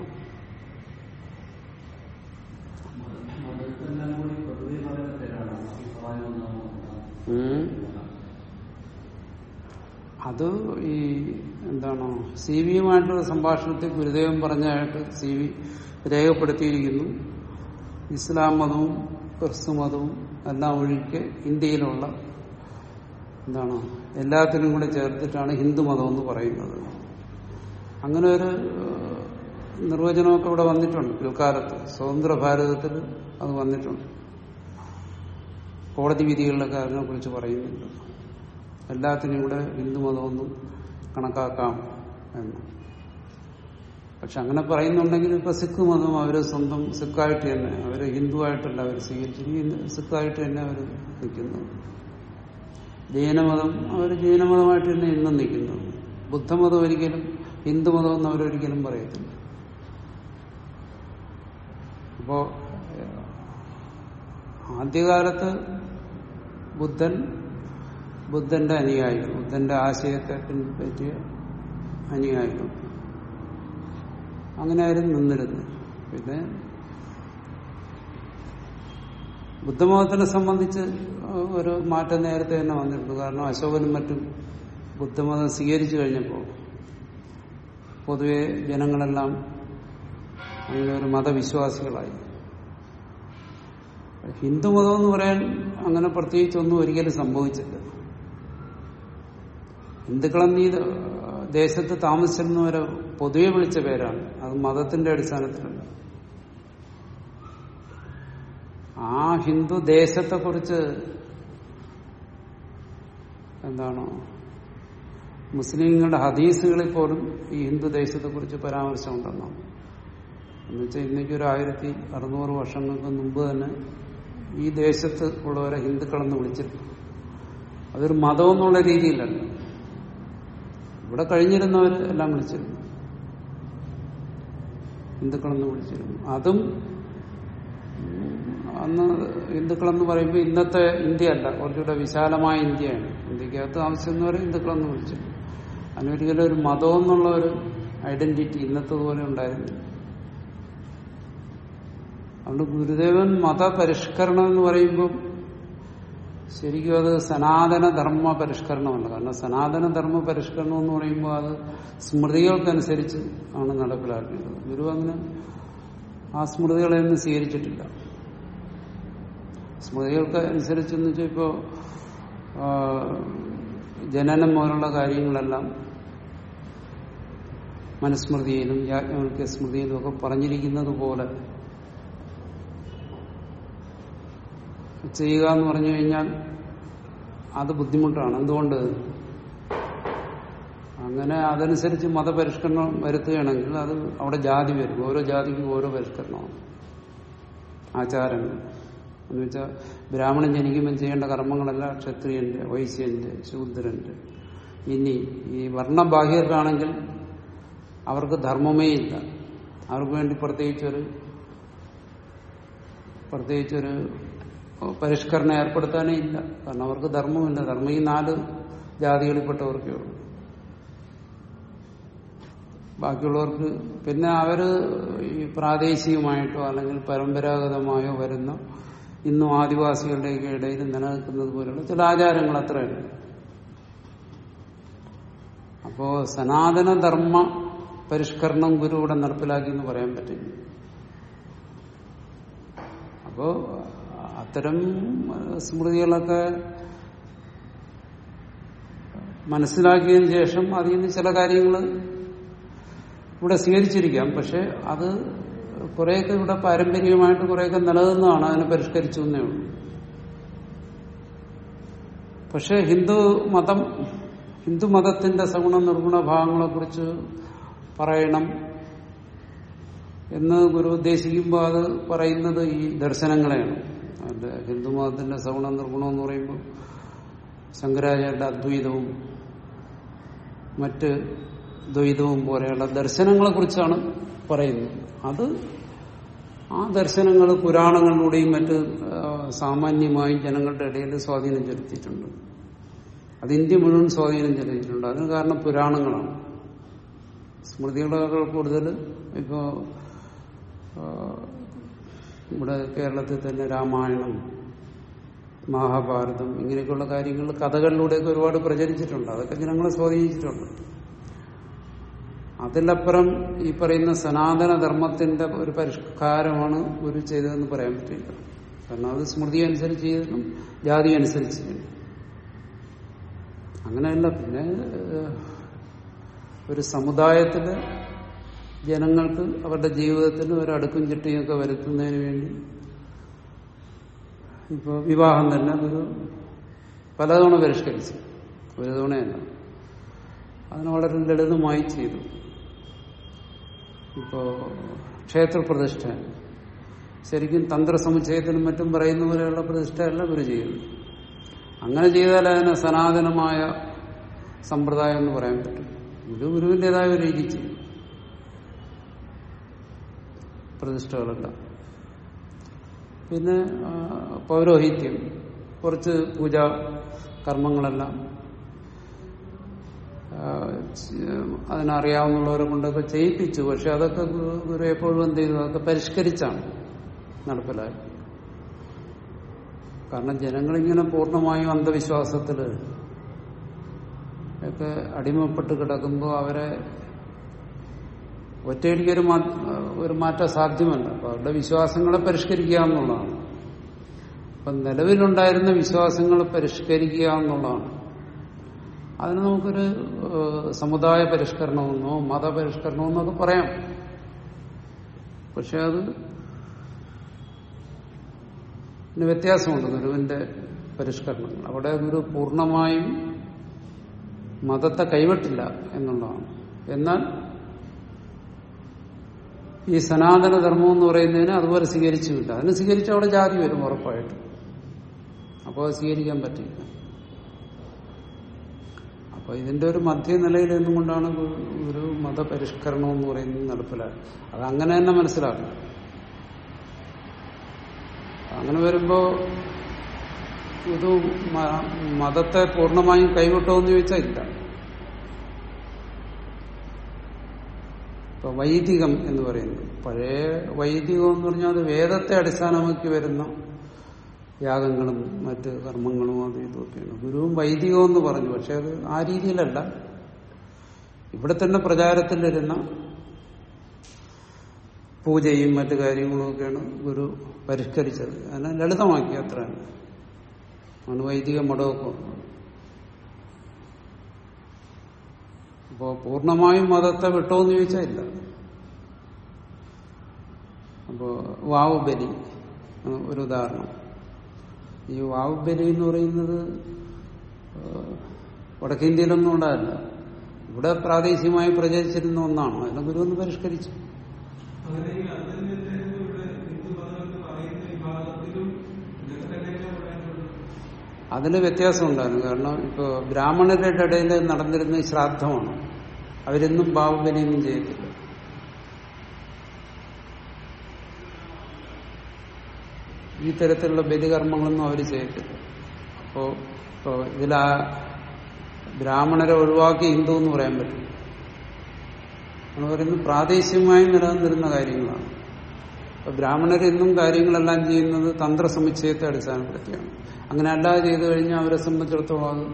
മതത്തെല്ലാം കൂടി പൊതുവെ പറയുന്ന പേരാണ് അഭിപ്രായം എന്നാണ് ഉം. അത് ഈ എന്താണ് സി വിയുമായിട്ടുള്ള സംഭാഷണത്തിൽ ഗുരുദേവൻ പറഞ്ഞതായിട്ട് സി വി രേഖപ്പെടുത്തിയിരിക്കുന്നു ഇസ്ലാം മതവും ക്രിസ്തു മതവും എല്ലാം ഒഴികെ ഇന്ത്യയിലുള്ള എന്താണ് എല്ലാത്തിനും കൂടെ ചേർത്തിട്ടാണ് ഹിന്ദു മതം എന്ന് പറയുന്നത് അങ്ങനെ ഒരു ഏഹ്, നിർവചനമൊക്കെ ഇവിടെ വന്നിട്ടുണ്ട് പിൽക്കാലത്ത് സ്വതന്ത്ര ഭാരതത്തിൽ അത് വന്നിട്ടുണ്ട് കോടതി വിധികളിലൊക്കെ അതിനെ കുറിച്ച് പറയുന്നുണ്ട് എല്ലാത്തിനും കൂടെ ഹിന്ദുമതമൊന്നും കണക്കാക്കാം എന്ന് പക്ഷെ അങ്ങനെ പറയുന്നുണ്ടെങ്കിൽ ഇപ്പൊ സിഖ് മതം അവര് സ്വന്തം സിഖായിട്ട് തന്നെ അവര് ഹിന്ദുവായിട്ടല്ല അവർ സ്വീകരിച്ചിരിക്കുന്നത് സിഖായിട്ട് തന്നെ അവർ നിൽക്കുന്നത് ജൈനമതം അവർ ജൈനമതമായിട്ട് തന്നെ ഇന്നും നിൽക്കുന്നത് ബുദ്ധമതം ഒരിക്കലും ഹിന്ദുമതം എന്ന് അവരൊരിക്കലും പറയത്തില്ല അപ്പോ ഏഹ്, ആദ്യകാലത്ത് ബുദ്ധൻ ബുദ്ധന്റെ അനുയായികൾ ബുദ്ധന്റെ ആശയത്തെ പിൻപറ്റിയ അനുയായികൾ അങ്ങനെ ആയിരുന്നു നിന്നിരുന്നത് പിന്നെ ബുദ്ധമതത്തിനെ സംബന്ധിച്ച് ഒരു മാറ്റം നേരത്തെ തന്നെ വന്നിട്ടുണ്ട് കാരണം അശോകനും മറ്റും ബുദ്ധമതം സ്വീകരിച്ചു കഴിഞ്ഞപ്പോൾ പൊതുവെ ജനങ്ങളെല്ലാം അങ്ങനെ ഒരു മതവിശ്വാസികളായി ഹിന്ദുമതം എന്ന് പറയാൻ അങ്ങനെ പ്രത്യേകിച്ചൊന്നും ഒരിക്കലും സംഭവിച്ചില്ല ഹിന്ദുക്കളെന്നീ ദേശത്ത് താമസിച്ചിരുന്നവരെ പൊതുവെ വിളിച്ച പേരാണ് അത് മതത്തിന്റെ അടിസ്ഥാനത്തിലല്ല ആ ഹിന്ദു ദേശത്തെക്കുറിച്ച് എന്താണ് മുസ്ലിങ്ങളുടെ ഹദീസുകളിൽ പോലും ഈ ഹിന്ദു ദേശത്തെക്കുറിച്ച് പരാമർശമുണ്ടെന്നാണ് എന്നുവെച്ചാൽ ഇന്നേക്ക് ഒരു ആയിരത്തി അറുന്നൂറ് വർഷങ്ങൾക്ക് മുമ്പ് തന്നെ ഈ ദേശത്ത് ഉള്ളവരെ ഹിന്ദുക്കളെന്ന് വിളിച്ചിരുന്നു അതൊരു മതം എന്നുള്ള രീതിയിലല്ല ഇവിടെ കഴിഞ്ഞിരുന്നവർ എല്ലാം വിളിച്ചിരുന്നു ഹിന്ദുക്കളെന്ന് വിളിച്ചിരുന്നു അതും ഉം, അന്ന് ഹിന്ദുക്കളെന്ന് പറയുമ്പോൾ ഇന്നത്തെ ഇന്ത്യ അല്ല കുറച്ചുകൂടെ വിശാലമായ ഇന്ത്യയാണ് ഇന്ത്യക്കകത്ത് താമസിക്കുന്നവർ ഹിന്ദുക്കളെന്ന് വിളിച്ചു അതിനൊരിക്കലും ഒരു മതം എന്നുള്ള ഒരു ഐഡന്റിറ്റി ഇന്നത്തെ പോലെ ഉണ്ടായിരുന്നില്ല അതുകൊണ്ട് ഗുരുദേവൻ മതപരിഷ്കരണം എന്ന് പറയുമ്പം ശരിക്കും അത് സനാതന ധർമ്മ പരിഷ്കരണമല്ല കാരണം സനാതന ധർമ്മ പരിഷ്കരണം എന്ന് പറയുമ്പോൾ അത് സ്മൃതികൾക്കനുസരിച്ച് ആണ് നടപ്പിലാക്കേണ്ടത് ഗുരു അങ്ങനെ ആ സ്മൃതികളെയൊന്നും സ്വീകരിച്ചിട്ടില്ല സ്മൃതികൾക്ക് അനുസരിച്ചെന്ന് വെച്ചാൽ ഇപ്പോൾ ജനനം പോലുള്ള കാര്യങ്ങളെല്ലാം മനുസ്മൃതിയിലും യാജ്ഞവൽക്യ സ്മൃതിയിലും ഒക്കെ പറഞ്ഞിരിക്കുന്നത് പോലെ ചെയ്യുക എന്ന് പറഞ്ഞു കഴിഞ്ഞാൽ അത് ബുദ്ധിമുട്ടാണ് എന്തുകൊണ്ട് അങ്ങനെ അതനുസരിച്ച് മതപരിഷ്കരണം വരുത്തുകയാണെങ്കിൽ അത് അവിടെ ജാതി വരും ഓരോ ജാതിക്കും ഓരോ പരിഷ്കരണമാണ് ആചാരങ്ങൾ എന്ന് വെച്ചാൽ ബ്രാഹ്മണൻ ജനിക്കുമ്പോൾ ചെയ്യേണ്ട കർമ്മങ്ങളല്ല ക്ഷത്രിയന്റെ വൈശ്യന്റെ ശൂദ്രന്റെ ഇനി ഈ വർണ്ണബാഹ്യർക്കാണെങ്കിൽ അവർക്ക് ധർമ്മമേ ഇല്ല അവർക്ക് വേണ്ടി പ്രത്യേകിച്ചൊരു പ്രത്യേകിച്ചൊരു പരിഷ്കരണം ഏർപ്പെടുത്താനേ ഇല്ല കാരണം അവർക്ക് ധർമ്മമില്ല ധർമ്മം ഈ നാല് ജാതികളിൽപ്പെട്ടവർക്കേ ഉള്ളൂ ബാക്കിയുള്ളവർക്ക് പിന്നെ അവര് ഈ പ്രാദേശികമായിട്ടോ അല്ലെങ്കിൽ പരമ്പരാഗതമായോ വരുന്ന ഇന്നും ആദിവാസികളുടെയൊക്കെ ഇടയിൽ നിലനിൽക്കുന്നത് പോലെയുള്ള ചില ആചാരങ്ങൾ അത്രയുണ്ട് അപ്പോ സനാതന ധർമ്മ പരിഷ്കരണം ഗുരു ഇവിടെ നടപ്പിലാക്കി എന്ന് പറയാൻ പറ്റില്ല അപ്പോ അത്തരം സ്മൃതികളൊക്കെ മനസ്സിലാക്കിയതിനു ശേഷം അതിൽ നിന്ന് ചില കാര്യങ്ങൾ ഇവിടെ സ്വീകരിച്ചിരിക്കാം പക്ഷെ അത് കുറെയൊക്കെ ഇവിടെ പാരമ്പര്യമായിട്ട് കുറെയൊക്കെ നിലനിന്നതാണ് അതിനെ പരിഷ്കരിച്ചു എന്നേ ഉള്ളൂ പക്ഷെ ഹിന്ദു മതം ഹിന്ദു മതത്തിന്റെ സഗുണ നിർഗുണ ഭാഗങ്ങളെ കുറിച്ച് പറയണം എന്ന് ഗുരു ഉദ്ദേശിക്കുമ്പോൾ അത് പറയുന്നത് ഈ ദർശനങ്ങളെയാണ് അതിന്റെ ഹിന്ദു മതത്തിന്റെ സഗുണ നിർഗുണം എന്ന് പറയുമ്പോൾ ശങ്കരാചാര്യന്റെ അദ്വൈതവും മറ്റ് ദ്വൈതവും പോലെയുള്ള ദർശനങ്ങളെ കുറിച്ചാണ് പറയുന്നത് അത് ആ ദർശനങ്ങൾ പുരാണങ്ങളിലൂടെയും മറ്റ് ആ, സാമാന്യമായും ജനങ്ങളുടെ ഇടയിൽ സ്വാധീനം ചെലുത്തിയിട്ടുണ്ട് അത് ഇന്ത്യ മുഴുവൻ സ്വാധീനം ചെലുത്തിയിട്ടുണ്ട് അതിന് കാരണം പുരാണങ്ങളാണ് സ്മൃതികളേക്കാൾ കൂടുതൽ ഇപ്പോ ആ, ഇവിടെ കേരളത്തിൽ തന്നെ രാമായണം മഹാഭാരതം ഇങ്ങനെയൊക്കെയുള്ള കാര്യങ്ങൾ കഥകളിലൂടെയൊക്കെ ഒരുപാട് പ്രചരിച്ചിട്ടുണ്ട് അതൊക്കെ ജനങ്ങളെ സ്വാധീനിച്ചിട്ടുണ്ട് അതിലപ്പുറം ഈ പറയുന്ന സനാതന ധർമ്മത്തിന്റെ ഒരു പരിഷ്കാരമാണ് ഗുരു ചെയ്തതെന്ന് പറയാൻ പറ്റില്ല കാരണം അത് സ്മൃതി അനുസരിച്ച് ചെയ്തിട്ടും ജാതി അനുസരിച്ച് ചെയ്യണം അങ്ങനെയല്ല പിന്നെ ഏഹ്, ഒരു സമുദായത്തില് ജനങ്ങൾക്ക് അവരുടെ ജീവിതത്തിന് ഒരു അടുക്കും ചിട്ടയൊക്കെ വരുത്തുന്നതിന് വേണ്ടി ഇപ്പൊ വിവാഹം തന്നെ ഒരു പലതവണ പരിഷ്കരിച്ചു ഒരു തവണയല്ല അതിന് വളരെ ലളിതമായി ചെയ്തു ഇപ്പോ ക്ഷേത്രപ്രതിഷ്ഠ ശരിക്കും തന്ത്രസമുച്ചയത്തിനും മറ്റും പറയുന്ന പോലെയുള്ള പ്രതിഷ്ഠയല്ല ഗുരു ചെയ്യുന്നു അങ്ങനെ ചെയ്താൽ അതിന് സനാതനമായ സമ്പ്രദായം എന്ന് പറയാൻ പറ്റും ഗുരു ഗുരുവിൻ്റെതായ ഒരു രീതി ചെയ്യും പ്രതിഷ്ഠകളെല്ലാം പിന്നെ ആ, പൗരോഹിത്യം കുറച്ച് പൂജാ കർമ്മങ്ങളെല്ലാം ആ, ച- അതിനറിയാവുന്നവരെ കൊണ്ടൊക്കെ ചെയ്യിപ്പിച്ചു പക്ഷെ അതൊക്കെ ഗു- ഗുരു എപ്പോഴും എന്ത് ചെയ്തു അതൊക്കെ പരിഷ്കരിച്ചാണ് നടപ്പിലാക്കി കാരണം ജനങ്ങളിങ്ങനെ പൂർണ്ണമായും അന്ധവിശ്വാസത്തിൽ ഒക്കെ അടിമപ്പെട്ട് കിടക്കുമ്പോൾ അവരെ ഒറ്റയടിക്കൊരു മാ- ഒരു മാറ്റം സാധ്യമല്ല അപ്പൊ അവരുടെ വിശ്വാസങ്ങളെ പരിഷ്കരിക്കുക എന്നുള്ളതാണ് അപ്പൊ നിലവിലുണ്ടായിരുന്ന വിശ്വാസങ്ങളെ പരിഷ്കരിക്കുക എന്നുള്ളതാണ് അതിന് നമുക്കൊരു ഏഹ്, സമുദായ പരിഷ്കരണമെന്നോ മതപരിഷ്കരണമെന്നോ ഒക്കെ പറയാം പക്ഷെ അത് ഇതിന് വ്യത്യാസമുണ്ട് ഗുരുവിന്റെ പരിഷ്കരണങ്ങൾ അവിടെ ഗുരു പൂർണ്ണമായും മതത്തെ കൈവിട്ടില്ല എന്നുള്ളതാണ് എന്നാൽ ഈ സനാതന ധർമ്മം എന്ന് പറയുന്നതിന് അതുപോലെ സ്വീകരിച്ചുമില്ല അതിന് സ്വീകരിച്ച അവിടെ ജാതി വരും ഉറപ്പായിട്ടും അപ്പോൾ അത് സ്വീകരിക്കാൻ പറ്റില്ല അപ്പൊ ഇതിന്റെ ഒരു മധ്യനിലയിൽ നിന്നുകൊണ്ടാണ് ഗു- ഒരു മതപരിഷ്കരണം എന്ന് പറയുന്നത് നടപ്പിലാക്കുക അത് അങ്ങനെ തന്നെ മനസ്സിലാക്കണം അങ്ങനെ വരുമ്പോ ഇത് മ- മതത്തെ പൂർണ്ണമായും കൈവിട്ടോ എന്ന് ചോദിച്ചാൽ ഇല്ല ഇപ്പൊ വൈദികം എന്ന് പറയുന്നത് പഴയ വൈദികം എന്ന് പറഞ്ഞാൽ അത് വേദത്തെ അടിസ്ഥാനമാക്കി വരുന്ന യാഗങ്ങളും മറ്റ് കർമ്മങ്ങളും അതും ഇതൊക്കെയാണ് ഗുരുവും വൈദികം എന്ന് പറഞ്ഞു പക്ഷെ അത് ആ രീതിയിലല്ല ഇവിടെ തന്നെ പ്രചാരത്തിലിരുന്ന പൂജയും മറ്റു കാര്യങ്ങളും ഒക്കെയാണ് ഗുരു പരിഷ്കരിച്ചത് അതിനെ ലളിതമാക്കി അത്ര ആണ് വൈദിക മഠമൊക്കെ വന്നത്. അപ്പോ പൂർണ്ണമായും മതത്തെ വിട്ടോ എന്ന് ചോദിച്ചാൽ ഇല്ല അപ്പോ വാവ് ബലി ആണ് ഒരു ഉദാഹരണം ഈ വാവ് ബലി എന്ന് പറയുന്നത് ഏഹ്, വടക്കേന്ത്യയിലൊന്നും ഉണ്ടാവില്ല ഇവിടെ പ്രാദേശികമായി പ്രചരിച്ചിരുന്ന ഒന്നാണ് അതിനെ ഗുരു ഒന്ന് പരിഷ്കരിച്ചു അങ്ങനെയെങ്കിൽ അതിൽ നിന്ന് ഇവിടെ ഹിന്ദു മതം എന്ന് പറയുന്ന വിഭാഗത്തിലും ഇതൊക്കെ തന്നെയല്ലേ പറയാനുള്ളത് അതിന് വ്യത്യാസം ഉണ്ടായിരുന്നു കാരണം ഇപ്പോൾ ബ്രാഹ്മണരുടെ ഇടയിൽ നടന്നിരുന്ന ശ്രാദ്ധമാണ് അവരെന്നും ബാഹുബലിയൊന്നും ചെയ്തില്ല ഈ തരത്തിലുള്ള ബലികർമ്മങ്ങളൊന്നും അവർ ചെയ്തില്ല അപ്പോ ഇപ്പോ ഇതിലാ ബ്രാഹ്മണരെ ഒഴിവാക്കി ഹിന്ദു എന്ന് പറയാൻ പറ്റും നമ്മൾ പറയുന്നത് പ്രാദേശികമായി നിലനിന്നിരുന്ന കാര്യങ്ങളാണ് അപ്പൊ ബ്രാഹ്മണർ ഇന്നും കാര്യങ്ങളെല്ലാം ചെയ്യുന്നത് തന്ത്രസമുച്ചയത്തെ അടിസ്ഥാനപ്പെടുത്തിയാണ് അങ്ങനെ അല്ലാതെ ചെയ്തു കഴിഞ്ഞാൽ അവരെ സംബന്ധിച്ചിടത്തോളം അത്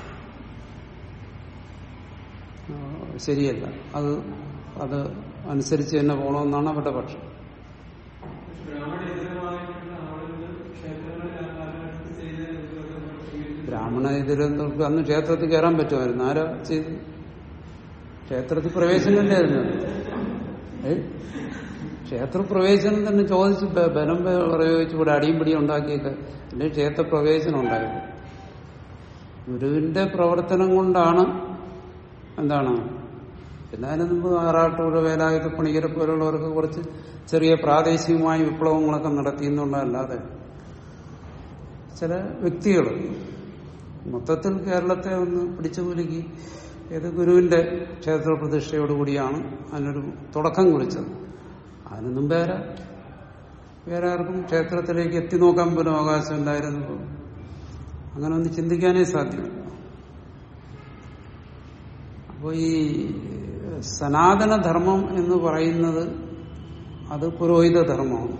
ആ, ശരിയല്ല അത് അത് അനുസരിച്ച് തന്നെ പോകണമെന്നാണ് അവരുടെ പക്ഷം ബ്രാഹ്മണേതരമായിട്ടുള്ള ആളുകൾ ക്ഷേത്രങ്ങളിൽ ആ കാലഘട്ടത്തിൽ ചെയ്തതിനൊക്കെ ബ്രാഹ്മണ ഇതിലൊക്കെ അന്ന് ക്ഷേത്രത്തിൽ കയറാൻ പറ്റുമായിരുന്നു ആരാ ചെയ്തു ക്ഷേത്രത്തിൽ പ്രവേശനമില്ലായിരുന്നു ഏ ക്ഷേത്ര പ്രവേശനം തന്നെ ചോദിച്ച് ബ- ബലം ബ- പ്രയോഗിച്ച് ഇവിടെ അടിയും പിടിയും ഉണ്ടാക്കിയൊക്കെ അല്ലെ ക്ഷേത്ര പ്രവേശനം ഉണ്ടായത് ഗുരുവിന്റെ പ്രവർത്തനം കൊണ്ടാണ് എന്താണ് പിന്നെ അതിന് മുമ്പ് ആറാട്ടൂർ വേലായുധ പണിക്കരെ പോലുള്ളവർക്ക് കുറച്ച് ചെറിയ പ്രാദേശികമായ വിപ്ലവങ്ങളൊക്കെ നടത്തിയെന്നുള്ളതല്ലാതെ ചില വ്യക്തികൾ മൊത്തത്തിൽ കേരളത്തെ ഒന്ന് പിടിച്ചു കുലുക്കി ഏത് ഗുരുവിന്റെ ക്ഷേത്ര പ്രതിഷ്ഠയോടുകൂടിയാണ് അതിനൊരു തുടക്കം കുറിച്ചത് അതിന് മുമ്പ് വേറെ വേറെ ആർക്കും ക്ഷേത്രത്തിലേക്ക് എത്തി നോക്കാൻ പോലും അവകാശം ഉണ്ടായിരുന്നു അങ്ങനെ ഒന്ന് ചിന്തിക്കാനേ സാധ്യമല്ല അപ്പോൾ ഈ സനാതനധർമ്മം എന്ന് പറയുന്നത് അത് പുരോഹിത ധർമ്മമാണ്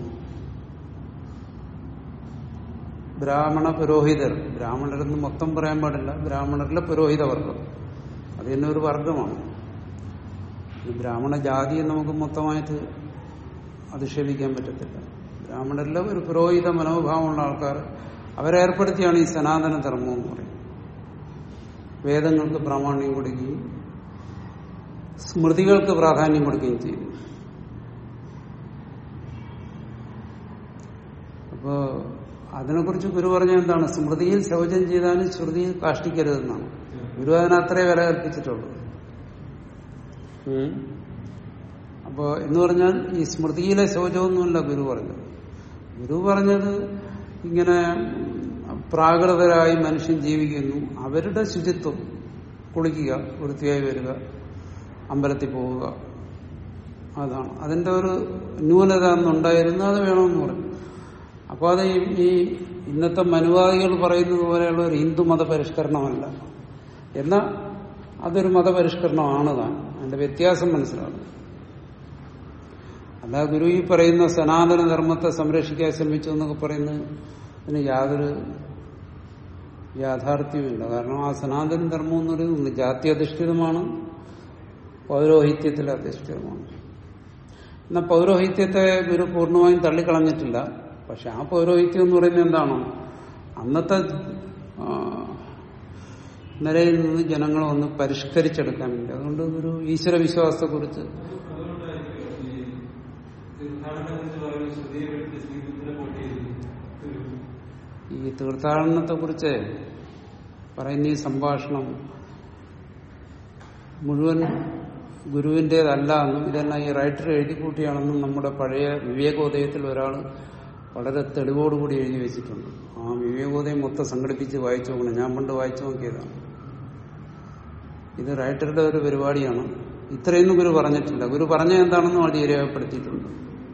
ബ്രാഹ്മണ പുരോഹിതർ ബ്രാഹ്മണരെന്ന് മൊത്തം പറയാൻ പാടില്ല ബ്രാഹ്മണരിലെ പുരോഹിത വർഗം അത് തന്നെ ഒരു വർഗമാണ് ഈ ബ്രാഹ്മണ ജാതിയെ നമുക്ക് മൊത്തമായിട്ട് അധിക്ഷേപിക്കാൻ പറ്റത്തില്ല ബ്രാഹ്മണരിലെ ഒരു പുരോഹിത മനോഭാവമുള്ള ആൾക്കാർ അവരേർപ്പെടുത്തിയാണ് ഈ സനാതന ധർമ്മം എന്ന് പറയുന്നത് വേദങ്ങൾക്ക് പ്രാമാണ്യം കൊടുക്കുകയും സ്മൃതികൾക്ക് പ്രാധാന്യം കൊടുക്കുകയും ചെയ്യുന്നു അപ്പോ അതിനെക്കുറിച്ച് ഗുരു പറഞ്ഞ എന്താണ് സ്മൃതിയിൽ ശൗചം ചെയ്താലും ശ്രുതിയിൽ കാഷ്ടിക്കരുതെന്നാണ് ഗുരു അതിന് അത്രേ വില കൽപ്പിച്ചിട്ടുള്ളൂ ഉം. അപ്പോ എന്ന് പറഞ്ഞാൽ ഈ സ്മൃതിയിലെ ശൗചമൊന്നുമല്ല ഗുരു പറഞ്ഞത് ഗുരു പറഞ്ഞത് ഇങ്ങനെ പ്രാകൃതരായി മനുഷ്യൻ ജീവിക്കുന്നു അവരുടെ ശുചിത്വം കുളിക്കുക വൃത്തിയായി വരിക അമ്പലത്തിൽ പോവുക അതാണ് അതിന്റെ ഒരു ന്യൂനത എന്നുണ്ടായിരുന്നു അത് വേണമെന്ന് പറഞ്ഞു അപ്പോൾ അത് ഈ- ഈ ഇന്നത്തെ മനുവാദികൾ പറയുന്നത് പോലെയുള്ള ഒരു ഹിന്ദു മതപരിഷ്കരണമല്ല എന്നാൽ അതൊരു മതപരിഷ്കരണമാണ് താൻ അതിന്റെ വ്യത്യാസം മനസ്സിലാകും അല്ല ഗുരു ഈ പറയുന്ന സനാതന ധർമ്മത്തെ സംരക്ഷിക്കാൻ ശ്രമിച്ചു എന്നൊക്കെ പറയുന്നത് അതിന് യാതൊരു യാഥാർത്ഥ്യവുമില്ല കാരണം ആ സനാതന ധർമ്മം എന്ന് പറയുന്നത് ജാതി അധിഷ്ഠിതമാണ് പൗരോഹിത്യത്തിൽ അധിഷ്ഠിതമാണ് എന്നാൽ പൗരോഹിത്യത്തെ ഗുരു പൂർണ്ണമായും തള്ളിക്കളഞ്ഞിട്ടില്ല പക്ഷെ ആ പൗരോഹിത്യം എന്ന് പറയുന്നത് എന്താണ് അന്നത്തെ ആ, നിലയിൽ നിന്ന് ജനങ്ങളെ ഒന്ന് പരിഷ്കരിച്ചെടുക്കാൻ വേണ്ടി അതുകൊണ്ട് ഒരു ഈശ്വര വിശ്വാസത്തെക്കുറിച്ച് അതുകൊണ്ടായിരിക്കും ഈ തീർത്ഥാടനത്തെ കുറിച്ച് പറയുന്ന ശ്രുതിയെ വിട്ട് ശ്രീബുദ്ധനെ കോട്ട് ചെയ്തു ഈ തീർത്ഥാടനത്തെ കുറിച്ച് പറയുന്ന ഈ സംഭാഷണം മുഴുവൻ ഗുരുവിൻ്റെതല്ല എന്നും ഇതെല്ലാം ഈ റൈറ്റർ എഴുതി കൂട്ടിയാണെന്നും നമ്മുടെ പഴയ വിവേകോദയത്തിൽ ഒരാൾ വളരെ തെളിവോടുകൂടി എഴുതി വെച്ചിട്ടുണ്ട് ആ വിവേകോദയം മൊത്തം സംഘടിപ്പിച്ച് വായിച്ചു നോക്കണം ഞാൻ പണ്ട് വായിച്ചു നോക്കിയതാണ് ഇത് റൈറ്ററുടെ ഒരു പരിപാടിയാണ് ഇത്രയൊന്നും ഗുരു പറഞ്ഞിട്ടില്ല ഗുരു പറഞ്ഞ എന്താണെന്ന് വളരെ രേഖപ്പെടുത്തിയിട്ടുണ്ട്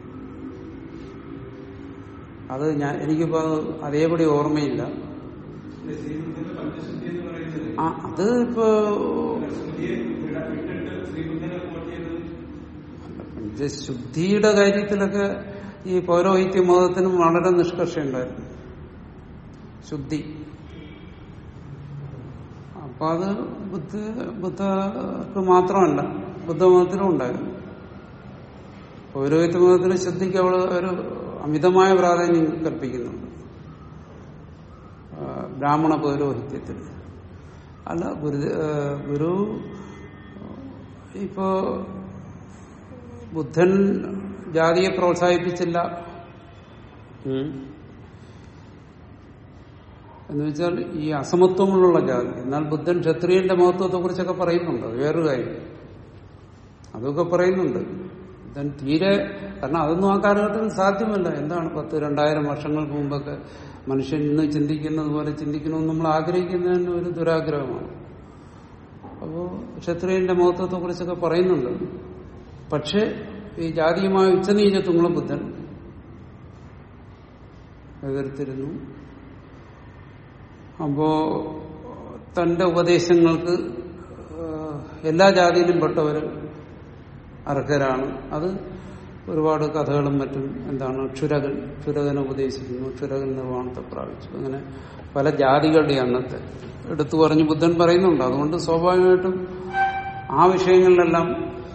അത് ഞാൻ എനിക്കിപ്പോ അതേപടി ഓർമ്മയില്ല ശ്രീബുദ്ധന്റെ പഞ്ചശുദ്ധി എന്ന് പറയുന്നത് ആ അത് ഇപ്പോ ശ്രുതിയെ വിട- വിട്ടിട്ട് ശ്രീബുദ്ധനെ കോട്ട് ചെയ്തത് ശുദ്ധിയുടെ കാര്യത്തിലൊക്കെ ഈ പൗരോഹിത്യ മതത്തിനും വളരെ നിഷ്കർഷയുണ്ടായിരുന്നു ശുദ്ധി അപ്പൊ അത് ബുദ്ധ ബുദ്ധക്ക് മാത്രമല്ല ബുദ്ധമതത്തിലും ഉണ്ടായിരുന്നു പൗരോഹിത്യ മതത്തിന് ശുദ്ധിക്ക് അവള് ഒരു അമിതമായ പ്രാധാന്യം കൽപ്പിക്കുന്നുണ്ട് ആ, ബ്രാഹ്മണ പൗരോഹിത്യത്തിൽ അല്ല ഗുരു ഗുരു ഇപ്പോ ബുദ്ധൻ ജാതിയെ പ്രോത്സാഹിപ്പിച്ചില്ല ഉം. എന്ന് വെച്ചാൽ ഈ അസമത്വമുള്ള ജാതി എന്നാൽ ബുദ്ധൻ ക്ഷത്രിയന്റെ മഹത്വത്തെ കുറിച്ചൊക്കെ പറയുന്നുണ്ട് അത് വേറൊരു കാര്യം അതൊക്കെ പറയുന്നുണ്ട് ബുദ്ധൻ തീരെ കാരണം അതൊന്നും ആ കാലഘട്ടത്തിൽ സാധ്യമല്ല എന്താണ് പത്ത് രണ്ടായിരം വർഷങ്ങൾക്ക് മുമ്പൊക്കെ മനുഷ്യൻ ഇന്ന് ചിന്തിക്കുന്നത് പോലെ ചിന്തിക്കണമെന്ന് നമ്മൾ ആഗ്രഹിക്കുന്നതിന് ഒരു ദുരാഗ്രഹമാണ് അപ്പോ ക്ഷത്രിയന്റെ മഹത്വത്തെ കുറിച്ചൊക്കെ പറയുന്നുണ്ട് പക്ഷെ ഈ ജാതീയമായ ഉച്ചനീചത്വങ്ങളും ബുദ്ധൻ എതിർത്തിരുന്നു അപ്പോ തന്റെ ഉപദേശങ്ങൾക്ക് ഏഹ്, എല്ലാ ജാതിയിലും പെട്ടവർ അർഹരാണ് അത് ഒരുപാട് കഥകളും മറ്റും എന്താണ് ക്ഷുരകൻ ക്ഷുരകനെ ഉപദേശിക്കുന്നു ക്ഷുരകൻ നിർവ്വാണത്തെ പ്രാപിച്ചു അങ്ങനെ പല ജാതികളുടെ അന്നത്തെ എടുത്തു പറഞ്ഞ് ബുദ്ധൻ പറയുന്നുണ്ട് അതുകൊണ്ട് സ്വാഭാവികമായിട്ടും ആ വിഷയങ്ങളിലെല്ലാം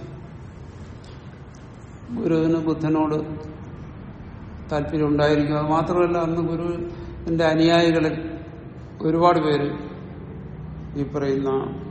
ഗുരുവിന് ബുദ്ധനോട് താല്പര്യം ഉണ്ടായിരിക്കും അത് മാത്രമല്ല അന്ന് ഗുരുവിന്റെ അനുയായികളിൽ ഒരുപാട് പേര് ഈ പറയുന്ന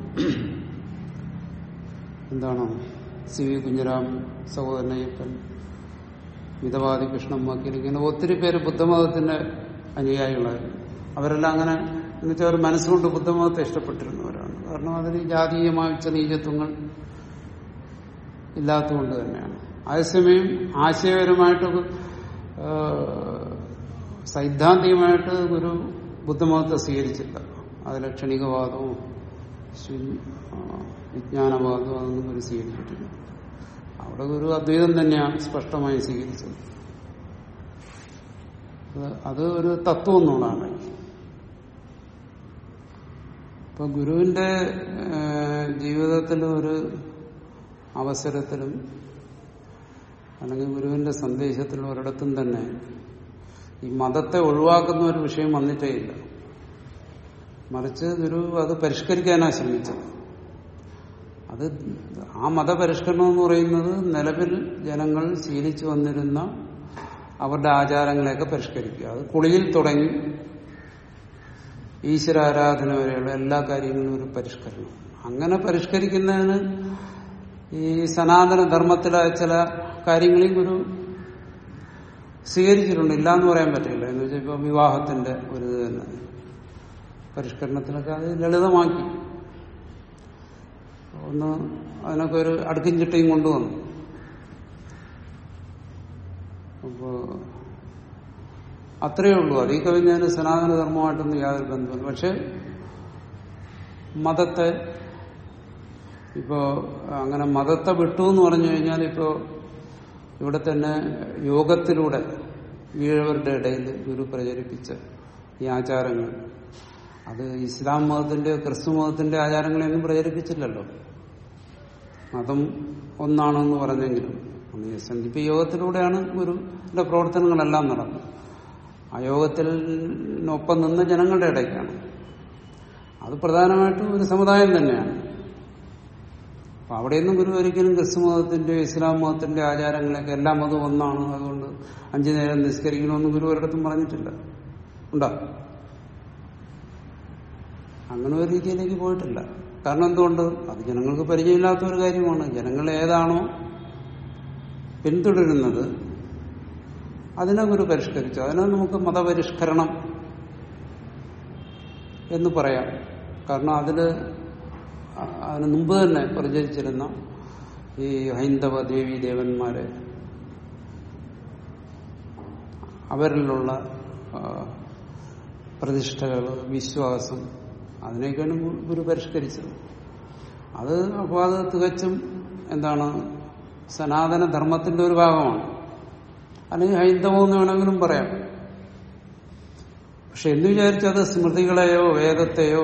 എന്താണ് സി വി കുഞ്ഞിരാം സഹോദരനയ്യപ്പൻ മിതവാദി കൃഷ്ണൻ വക്കീൽ ഇങ്ങനെ ഒത്തിരി പേര് ബുദ്ധമതത്തിന്റെ അനുയായികളായിരുന്നു അവരെല്ലാം അങ്ങനെ എന്നുവെച്ചാൽ അവർ മനസ്സുകൊണ്ട് ബുദ്ധമതത്തെ ഇഷ്ടപ്പെട്ടിരുന്നവരാണ് കാരണം അതിന് ജാതീയമായ ഉച്ചനീചത്വങ്ങൾ ഇല്ലാത്തതുകൊണ്ട് തന്നെയാണ് അതേസമയം ആശയപരമായിട്ട് ആ, സൈദ്ധാന്തികമായിട്ട് ഗുരു ബുദ്ധമതത്തെ സ്വീകരിച്ചില്ല അതിലെ ക്ഷണികവാദവും ശൂ- ആ, വിജ്ഞാനവാദവും അതൊന്നും ഗുരു സ്വീകരിച്ചിട്ടില്ല അവിടെ ഗുരു അദ്വൈതം തന്നെയാണ് സ്പഷ്ടമായി സ്വീകരിച്ചത് അത് അത് ഒരു തത്വം എന്നുള്ളതാണ് ഇപ്പൊ ഗുരുവിന്റെ ഏഹ്, ജീവിതത്തിൽ ഒരു അവസരത്തിലും അല്ലെങ്കിൽ ഗുരുവിന്റെ സന്ദേശത്തിലും ഒരിടത്തും തന്നെ ഈ മതത്തെ ഒഴിവാക്കുന്ന ഒരു വിഷയം വന്നിട്ടേ ഇല്ല മറിച്ച് ഗുരു അത് പരിഷ്കരിക്കാനാണ് ശ്രമിച്ചത് അത് ആ മതപരിഷ്കരണം എന്ന് പറയുന്നത് നിലവിൽ ജനങ്ങൾ ശീലിച്ചു വന്നിരുന്ന അവരുടെ ആചാരങ്ങളെയൊക്കെ പരിഷ്കരിക്കുക അത് കുളിയിൽ തുടങ്ങി ഈശ്വരാരാധന വരെയുള്ള എല്ലാ കാര്യങ്ങളും ഒരു പരിഷ്കരണം അങ്ങനെ പരിഷ്കരിക്കുന്നതിന് ഈ സനാതന ധർമ്മത്തിലെ ചില കാര്യങ്ങളെയും ഗുരു സ്വീകരിച്ചിട്ടുണ്ട് ഇല്ല എന്ന് പറയാൻ പറ്റില്ല എന്ന് വെച്ചാൽ ഇപ്പൊ വിവാഹത്തിന്റെ ഒരു ഇത് തന്നെ പരിഷ്കരണത്തിലൊക്കെ അത് ലളിതമാക്കി ഒന്ന് അതിനൊക്കെ ഒരു അടുക്കും ചിട്ടയും കൊണ്ടുവന്നു അപ്പോ അത്രയേ ഉള്ളൂ അതീ കവിഞ്ഞതിന് സനാതന ധർമ്മമായിട്ടൊന്നും യാതൊരു ബന്ധമില്ല പക്ഷെ മതത്തെ ഇപ്പോ അങ്ങനെ മതത്തെ വിട്ടു എന്ന് പറഞ്ഞു കഴിഞ്ഞാൽ ഇപ്പോ ഇവിടെ തന്നെ യോഗത്തിലൂടെ ഈഴവരുടെ ഇടയിൽ ഗുരു പ്രചരിപ്പിച്ച ഈ ആചാരങ്ങൾ അത് ഇസ്ലാം മതത്തിന്റെ ക്രിസ്തു മതത്തിന്റെ ആചാരങ്ങളെയൊന്നും പ്രചരിപ്പിച്ചില്ലല്ലോ മതം ഒന്നാണെന്ന് പറഞ്ഞെങ്കിലും അന്ന് എസ് എൻ ഡി പി യോഗത്തിലൂടെയാണ് ഗുരുവിന്റെ പ്രവർത്തനങ്ങളെല്ലാം നടന്നത് ആ യോഗത്തിനൊപ്പം നിന്ന ജനങ്ങളുടെ ഇടയ്ക്കാണ് അത് പ്രധാനമായിട്ടും ഒരു സമുദായം തന്നെയാണ് അപ്പൊ അവിടെയൊന്നും ഗുരു ഒരിക്കലും ക്രിസ്തു മതത്തിന്റെ ഇസ്ലാം മതത്തിന്റെ ആചാരങ്ങളൊക്കെ എല്ലാ മതവും ഒന്നാണ് അതുകൊണ്ട് അഞ്ചു നേരം നിസ്കരിക്കണമെന്ന് ഗുരു ഒരിടത്തും പറഞ്ഞിട്ടില്ല ഉണ്ടോ അങ്ങനെ ഒരു രീതിയിലേക്ക് പോയിട്ടില്ല കാരണം എന്തുകൊണ്ട് അത് ജനങ്ങൾക്ക് പരിചയമില്ലാത്ത ഒരു കാര്യമാണ് ജനങ്ങൾ ഏതാണോ പിന്തുടരുന്നത് അതിനെ ഗുരു പരിഷ്കരിച്ചു അതിനെ നമുക്ക് മതപരിഷ്കരണം എന്ന് പറയാം കാരണം അതില് അ- അതിന് മുമ്പ് തന്നെ പ്രചരിച്ചിരുന്ന ഈ ഹൈന്ദവ ദേവി ദേവന്മാരെ അവരിലുള്ള ആ, പ്രതിഷ്ഠകൾ വിശ്വാസം അതിനെയൊക്കെയാണ് ഗു- ഗുരു പരിഷ്കരിച്ചത് അത് അപ്പോൾ അത് തികച്ചും എന്താണ് സനാതന ധർമ്മത്തിന്റെ ഒരു ഭാഗമാണ് അല്ലെങ്കിൽ ഹൈന്ദവം എന്ന് വേണമെങ്കിലും പറയാം പക്ഷെ എന്ന് വിചാരിച്ചത് സ്മൃതികളെയോ വേദത്തെയോ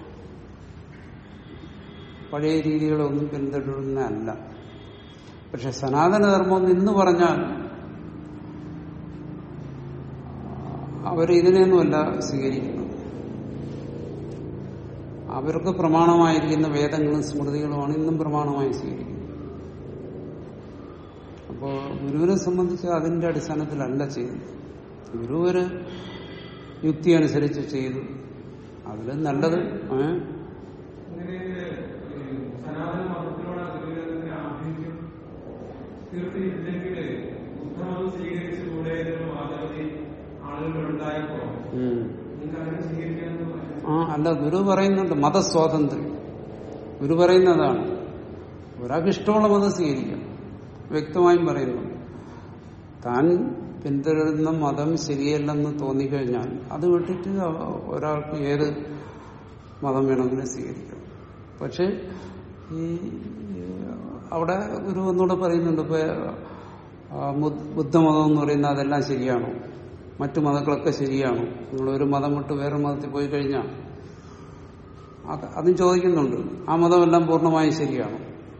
പഴയ രീതികളോ ഒന്നും പിന്തുടരുന്നതല്ല പക്ഷെ സനാതനധർമ്മം എന്ന് പറഞ്ഞാൽ അവർ ഇതിനെയൊന്നുമല്ല സ്വീകരിക്കുന്നത് അവർക്ക് പ്രമാണമായിരിക്കുന്ന വേദങ്ങളും സ്മൃതികളുമാണ് ഇന്നും പ്രമാണമായി സ്വീകരിക്കുന്നത് അപ്പോ ഗുരുവിനെ സംബന്ധിച്ച് അതിന്റെ അടിസ്ഥാനത്തിലല്ല ചെയ്യുന്നത് ഗുരു ഒരു യുക്തി അനുസരിച്ച് ചെയ്തു അതിൽ നല്ലത് ഏ? അങ്ങനെ ഈ സനാതന മതത്തിനോട് ഗുരുവിനെ ആഭിമുഖ്യം തീർത്തിയില്ലെങ്കിൽ ബുദ്ധമതം സ്വീകരിച്ചുകൂടെ എന്നുള്ള വാദഗതി ആളുകളുണ്ടായപ്പോ ഉം. നിങ്ങൾക്ക് അങ്ങനെ സ്വീകരിക്കാമെന്ന് പറഞ്ഞു ആ അല്ല ഗുരു പറയുന്നുണ്ട് മതസ്വാതന്ത്ര്യം ഗുരു പറയുന്നതാണ് ഒരാൾക്ക് ഇഷ്ടമുള്ള മതം സ്വീകരിക്കാം വ്യക്തമായും പറയുന്നുണ്ട് താൻ പിന്തുടരുന്ന മതം ശരിയല്ലെന്ന് തോന്നിക്കഴിഞ്ഞാൽ അത് വിട്ടിട്ട് അവ- ഒരാൾക്ക് ഏത് മതം വേണമെങ്കിലും സ്വീകരിക്കാം പക്ഷെ ഈ അവിടെ ഗുരു ഒന്നുകൂടെ പറയുന്നുണ്ട് ഇപ്പൊ ആ, ബുദ്ധ- ബുദ്ധമതം എന്ന് പറയുന്നത് അതെല്ലാം ശരിയാണോ മറ്റു മതങ്ങളൊക്കെ ശരിയാണോ നിങ്ങൾ ഒരു മതം വിട്ട് വേറെ മതത്തിൽ പോയി കഴിഞ്ഞാൽ അത് അതും ചോദിക്കുന്നുണ്ട് ആ മതമെല്ലാം പൂർണ്ണമായും ശരിയാണോ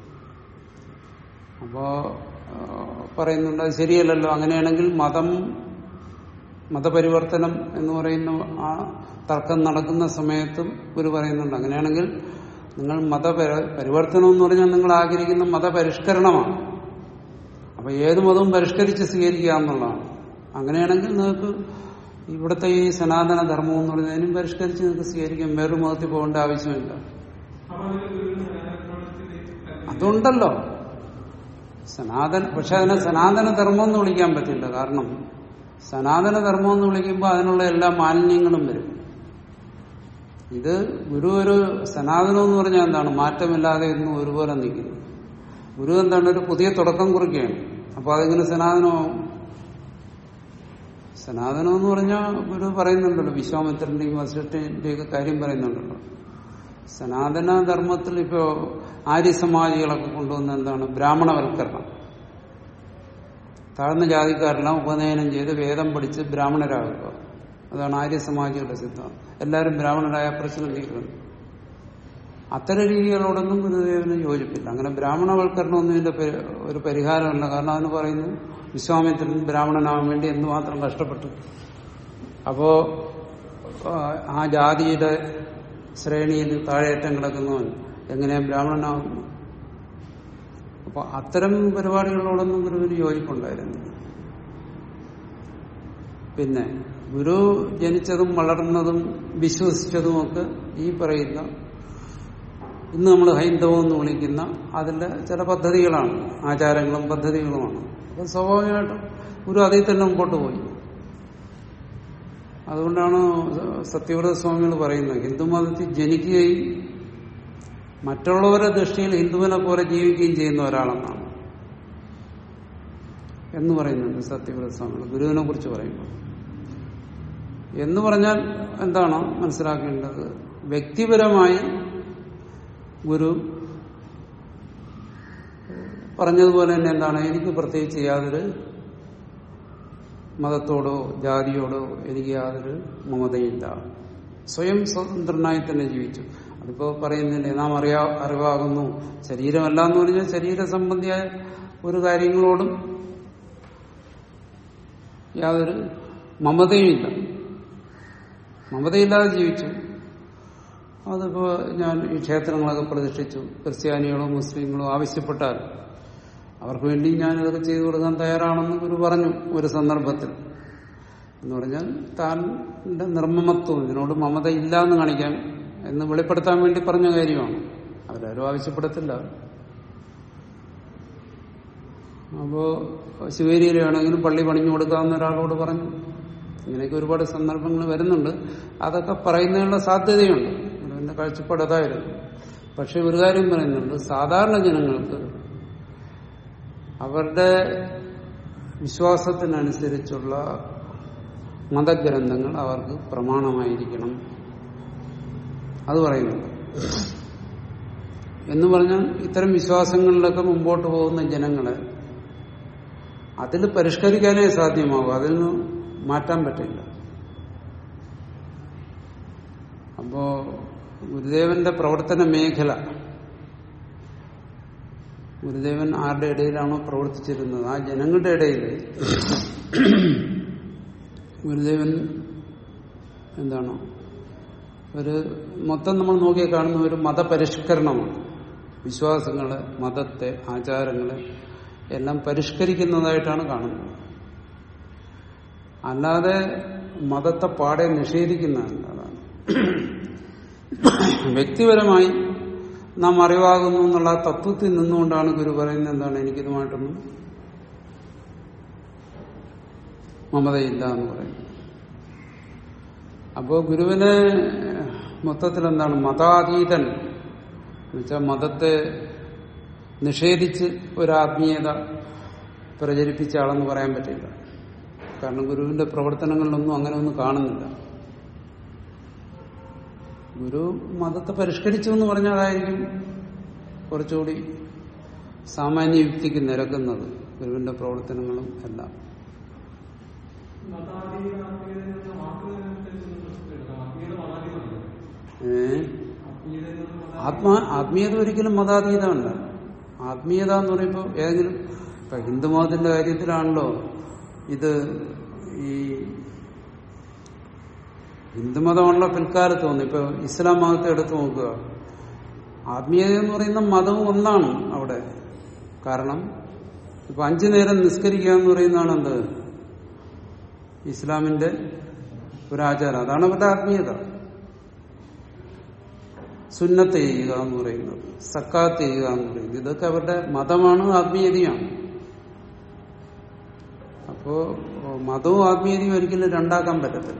അപ്പോ ആ, പറയുന്നുണ്ട് അത് ശരിയല്ലല്ലോ അങ്ങനെയാണെങ്കിൽ മതം മതപരിവർത്തനം എന്ന് പറയുന്ന ആ തർക്കം നടക്കുന്ന സമയത്തും ഗുരു പറയുന്നുണ്ട് അങ്ങനെയാണെങ്കിൽ നിങ്ങൾ മത പരിവർത്തനം എന്ന് പറഞ്ഞാൽ നിങ്ങൾ ആഗ്രഹിക്കുന്ന മതപരിഷ്കരണമാണ് അപ്പൊ ഏത് മതവും പരിഷ്കരിച്ച് സ്വീകരിക്കുക എന്നുള്ളതാണ് അങ്ങനെയാണെങ്കിൽ നിങ്ങൾക്ക് ഇവിടുത്തെ ഈ സനാതന ധർമ്മം എന്ന് പറയുന്നതിനും പരിഷ്കരിച്ച് നിങ്ങൾക്ക് സ്വീകരിക്കാം വേറൊരു മതത്തിൽ പോകേണ്ട ആവശ്യമില്ല അപ്പൊ അതിന് ഗുരുവിന് സനാതനത്തിനോട് സ്ഥിതി അതുണ്ടല്ലോ സനാതന പക്ഷെ അതിനെ സനാതന ധർമ്മം എന്ന് വിളിക്കാൻ പറ്റില്ല കാരണം സനാതന ധർമ്മം എന്ന് വിളിക്കുമ്പോൾ അതിനുള്ള എല്ലാ മാലിന്യങ്ങളും വരും ഇത് ഗുരു ഒരു സനാതനം എന്ന് പറഞ്ഞാൽ എന്താണ് മാറ്റമില്ലാതെ ഇന്ന് ഒരുപോലെ നിൽക്കുന്നു ഗുരു എന്താണ് ഒരു പുതിയ തുടക്കം കുറിക്കുകയാണ് അപ്പൊ അതെങ്ങനെ സനാതനമാവും സനാതനം എന്ന് പറഞ്ഞാൽ ഗുരു പറയുന്നുണ്ടല്ലോ വിശ്വാമിത്രന്റെയും വസിഷ്ഠന്റെയും ഒക്കെ കാര്യം പറയുന്നുണ്ടല്ലോ സനാതന ധർമ്മത്തിൽ ഇപ്പോ ആര്യസമാജികളൊക്കെ കൊണ്ടുവന്ന എന്താണ് ബ്രാഹ്മണവൽക്കരണം താഴ്ന്ന ജാതിക്കാരെല്ലാം ഉപനയനം ചെയ്ത് വേദം പഠിച്ച് ബ്രാഹ്മണരാകുക അതാണ് ആര്യസമാജികളുടെ സിദ്ധാന്തം എല്ലാവരും ബ്രാഹ്മണരായ പ്രശ്നം തീരുന്നു അത്തരം രീതികളോടൊന്നും ഗുരുദേവന് യോജിപ്പില്ല അങ്ങനെ ബ്രാഹ്മണവൽക്കരണം ഇതിന്റെ പരി- ഒരു പരിഹാരമല്ല കാരണം അതിന് പറയുന്നു വിശ്വാമിത്രൻ ബ്രാഹ്മണനാവാൻ വേണ്ടി എന്തുമാത്രം കഷ്ടപ്പെട്ടു അപ്പോ ആ, ആ ജാതിയുടെ ശ്രേണിയിൽ താഴേറ്റം കിടക്കുന്നവൻ എങ്ങനെ ബ്രാഹ്മണനാവുന്നു അപ്പൊ അത്തരം പരിപാടികളോടൊന്നും ഗുരുവിന് യോജിപ്പുണ്ടായിരുന്നു പിന്നെ ഗുരു ജനിച്ചതും വളർന്നതും വിശ്വസിച്ചതുമൊക്കെ ഈ പറയുന്ന ഇന്ന് നമ്മൾ ഹൈന്ദവം എന്ന് വിളിക്കുന്ന അതിന്റെ ചില പദ്ധതികളാണ് ആചാരങ്ങളും പദ്ധതികളുമാണ് അപ്പൊ സ്വാഭാവികമായിട്ടും ഗുരു അതിൽ തന്നെ മുമ്പോട്ട് പോയി അതുകൊണ്ടാണ് സത്യവ്രത സ്വാമികൾ പറയുന്നത് ഹിന്ദുമതത്തിൽ ജനിക്കുകയും മറ്റുള്ളവരുടെ ദൃഷ്ടിയിൽ ഹിന്ദുവിനെ പോലെ ജീവിക്കുകയും ചെയ്യുന്ന ഒരാളെന്നാണ് എന്ന് പറയുന്നുണ്ട് സത്യവ്രത സ്വാമികൾ ഗുരുവിനെ കുറിച്ച് പറയുമ്പോൾ എന്ന് പറഞ്ഞാൽ എന്താണ് മനസ്സിലാക്കേണ്ടത് വ്യക്തിപരമായി ഗുരു പറഞ്ഞതുപോലെ തന്നെ എന്താണ് എനിക്ക് പ്രത്യേകിച്ച് യാതൊരു മതത്തോടോ ജാതിയോടോ എനിക്ക് യാതൊരു മമതയില്ല സ്വയം സ്വതന്ത്രനായി തന്നെ ജീവിച്ചു അതിപ്പോ പറയുന്നില്ലേ നാം അറിയാ അറിവാകുന്നു ശരീരമല്ല എന്ന് പറഞ്ഞാൽ ശരീര സംബന്ധിയായ ഒരു കാര്യങ്ങളോടും യാതൊരു മമതയുമില്ല മമതയില്ലാതെ ജീവിച്ചു അതിപ്പോ ഞാൻ ഈ ക്ഷേത്രങ്ങളൊക്കെ പ്രതിഷ്ഠിച്ചു ക്രിസ്ത്യാനികളോ മുസ്ലിങ്ങളോ ആവശ്യപ്പെട്ടാൽ അവർക്ക് വേണ്ടി ഞാൻ ഇതൊക്കെ ചെയ്തു കൊടുക്കാൻ തയ്യാറാണെന്ന് ഗുരു പറഞ്ഞു ഒരു സന്ദർഭത്തിൽ എന്ന് പറഞ്ഞാൽ താൻ നിർമ്മമത്വം ഇതിനോട് മമത ഇല്ല എന്ന് കാണിക്കാൻ എന്ന് വെളിപ്പെടുത്താൻ വേണ്ടി പറഞ്ഞ കാര്യമാണ് അവരാരും ആവശ്യപ്പെടത്തില്ല അപ്പോ ശിവേരിയിലാണെങ്കിലും പള്ളി പണിഞ്ഞു കൊടുക്കാവുന്ന ഒരാളോട് പറഞ്ഞു ഇങ്ങനെയൊക്കെ ഒരുപാട് സന്ദർഭങ്ങൾ വരുന്നുണ്ട് അതൊക്കെ പറയുന്നതിനുള്ള സാധ്യതയുണ്ട് ഗുരുവിന്റെ കാഴ്ചപ്പാട് അതായിരുന്നു പക്ഷെ ഒരു കാര്യം പറയുന്നുണ്ട് സാധാരണ ജനങ്ങൾക്ക് അവരുടെ വിശ്വാസത്തിനനുസരിച്ചുള്ള മതഗ്രന്ഥങ്ങൾ അവർക്ക് പ്രമാണമായിരിക്കണം അത് പറയുന്നുണ്ട് എന്ന് പറഞ്ഞാൽ ഇത്തരം വിശ്വാസങ്ങളിലൊക്കെ മുമ്പോട്ട് പോകുന്ന ജനങ്ങളെ അതിൽ പരിഷ്കരിക്കാനേ സാധ്യമാകും അതിൽ നിന്ന് മാറ്റാൻ പറ്റില്ല അപ്പോ ഗുരുദേവന്റെ പ്രവർത്തന മേഖല ഗുരുദേവൻ ആരുടെ ഇടയിലാണോ പ്രവർത്തിച്ചിരുന്നത് ആ ജനങ്ങളുടെ ഇടയിൽ ഗുരുദേവൻ എന്താണ് ഒരു മൊത്തം നമ്മൾ നോക്കിയാൽ കാണുന്ന ഒരു മതപരിഷ്കരണമാണ് വിശ്വാസങ്ങളെ മതത്തെ ആചാരങ്ങളെ എല്ലാം പരിഷ്കരിക്കുന്നതായിട്ടാണ് കാണുന്നത് അല്ലാതെ മതത്തെ പാടെ നിഷേധിക്കുന്നതല്ല അതാണ് വ്യക്തിപരമായി നാം അറിവാകുന്നു എന്നുള്ള ആ തത്വത്തിൽ നിന്നുകൊണ്ടാണ് ഗുരു പറയുന്നത് എന്താണ് എനിക്കിതുമായിട്ടൊന്നും മമതയില്ല എന്ന് പറയുന്നത് അപ്പോ ഗുരുവിനെ മൊത്തത്തിൽ എന്താണ് മതാതീതൻ എന്നുവെച്ചാൽ മതത്തെ നിഷേധിച്ച് ഒരാത്മീയത പ്രചരിപ്പിച്ച ആളെന്ന് പറയാൻ പറ്റില്ല കാരണം ഗുരുവിന്റെ പ്രവർത്തനങ്ങളിലൊന്നും അങ്ങനെ ഒന്നും കാണുന്നില്ല ഗുരു മതത്തെ പരിഷ്കരിച്ചു എന്ന് പറഞ്ഞാലായിരിക്കും കുറച്ചുകൂടി സാമാന്യ യുക്തിക്ക് നിരക്കുന്നത് ഗുരുവിന്റെ പ്രവർത്തനങ്ങളും എല്ലാം മതാതീത ആത്മീയത എന്ന വാക്ക് തന്നെ ഉദ്ദേശിച്ചൊന്നും പ്രശ്നമില്ല. ആത്മീയത മതാതീതമല്ല. ഏ ആത്മീയത എന്നത് മതാ- ആത്മാ ആത്മീയത ഒരിക്കലും മതാതീതമല്ല ആത്മീയത എന്ന് പറയുമ്പോൾ ഏതെങ്കിലും ഇപ്പൊ ഹിന്ദുമതത്തിന്റെ കാര്യത്തിലാണല്ലോ ഇത് ഈ ഹിന്ദുമതമുള്ള പിൽക്കാലത്ത് വന്നു ഇപ്പൊ ഇസ്ലാം മതത്തെ എടുത്തു നോക്കുക ആത്മീയത എന്ന് പറയുന്ന മതവും ഒന്നാണ് അവിടെ കാരണം ഇപ്പൊ അഞ്ചു നേരം നിസ്കരിക്കുക എന്ന് പറയുന്നതാണ് എന്ത് ഇസ്ലാമിന്റെ ഒരാചാരം അതാണ് അവരുടെ ആത്മീയത സുന്നത്ത് ചെയ്യുക എന്ന് പറയുന്നത് സക്കാത്ത് ചെയ്യുക എന്ന് പറയുന്നത് ഇതൊക്കെ അവരുടെ മതമാണ് ആത്മീയതയാണ് അപ്പോ മതവും ആത്മീയതയും ഒരിക്കലും രണ്ടാക്കാൻ പറ്റത്തില്ല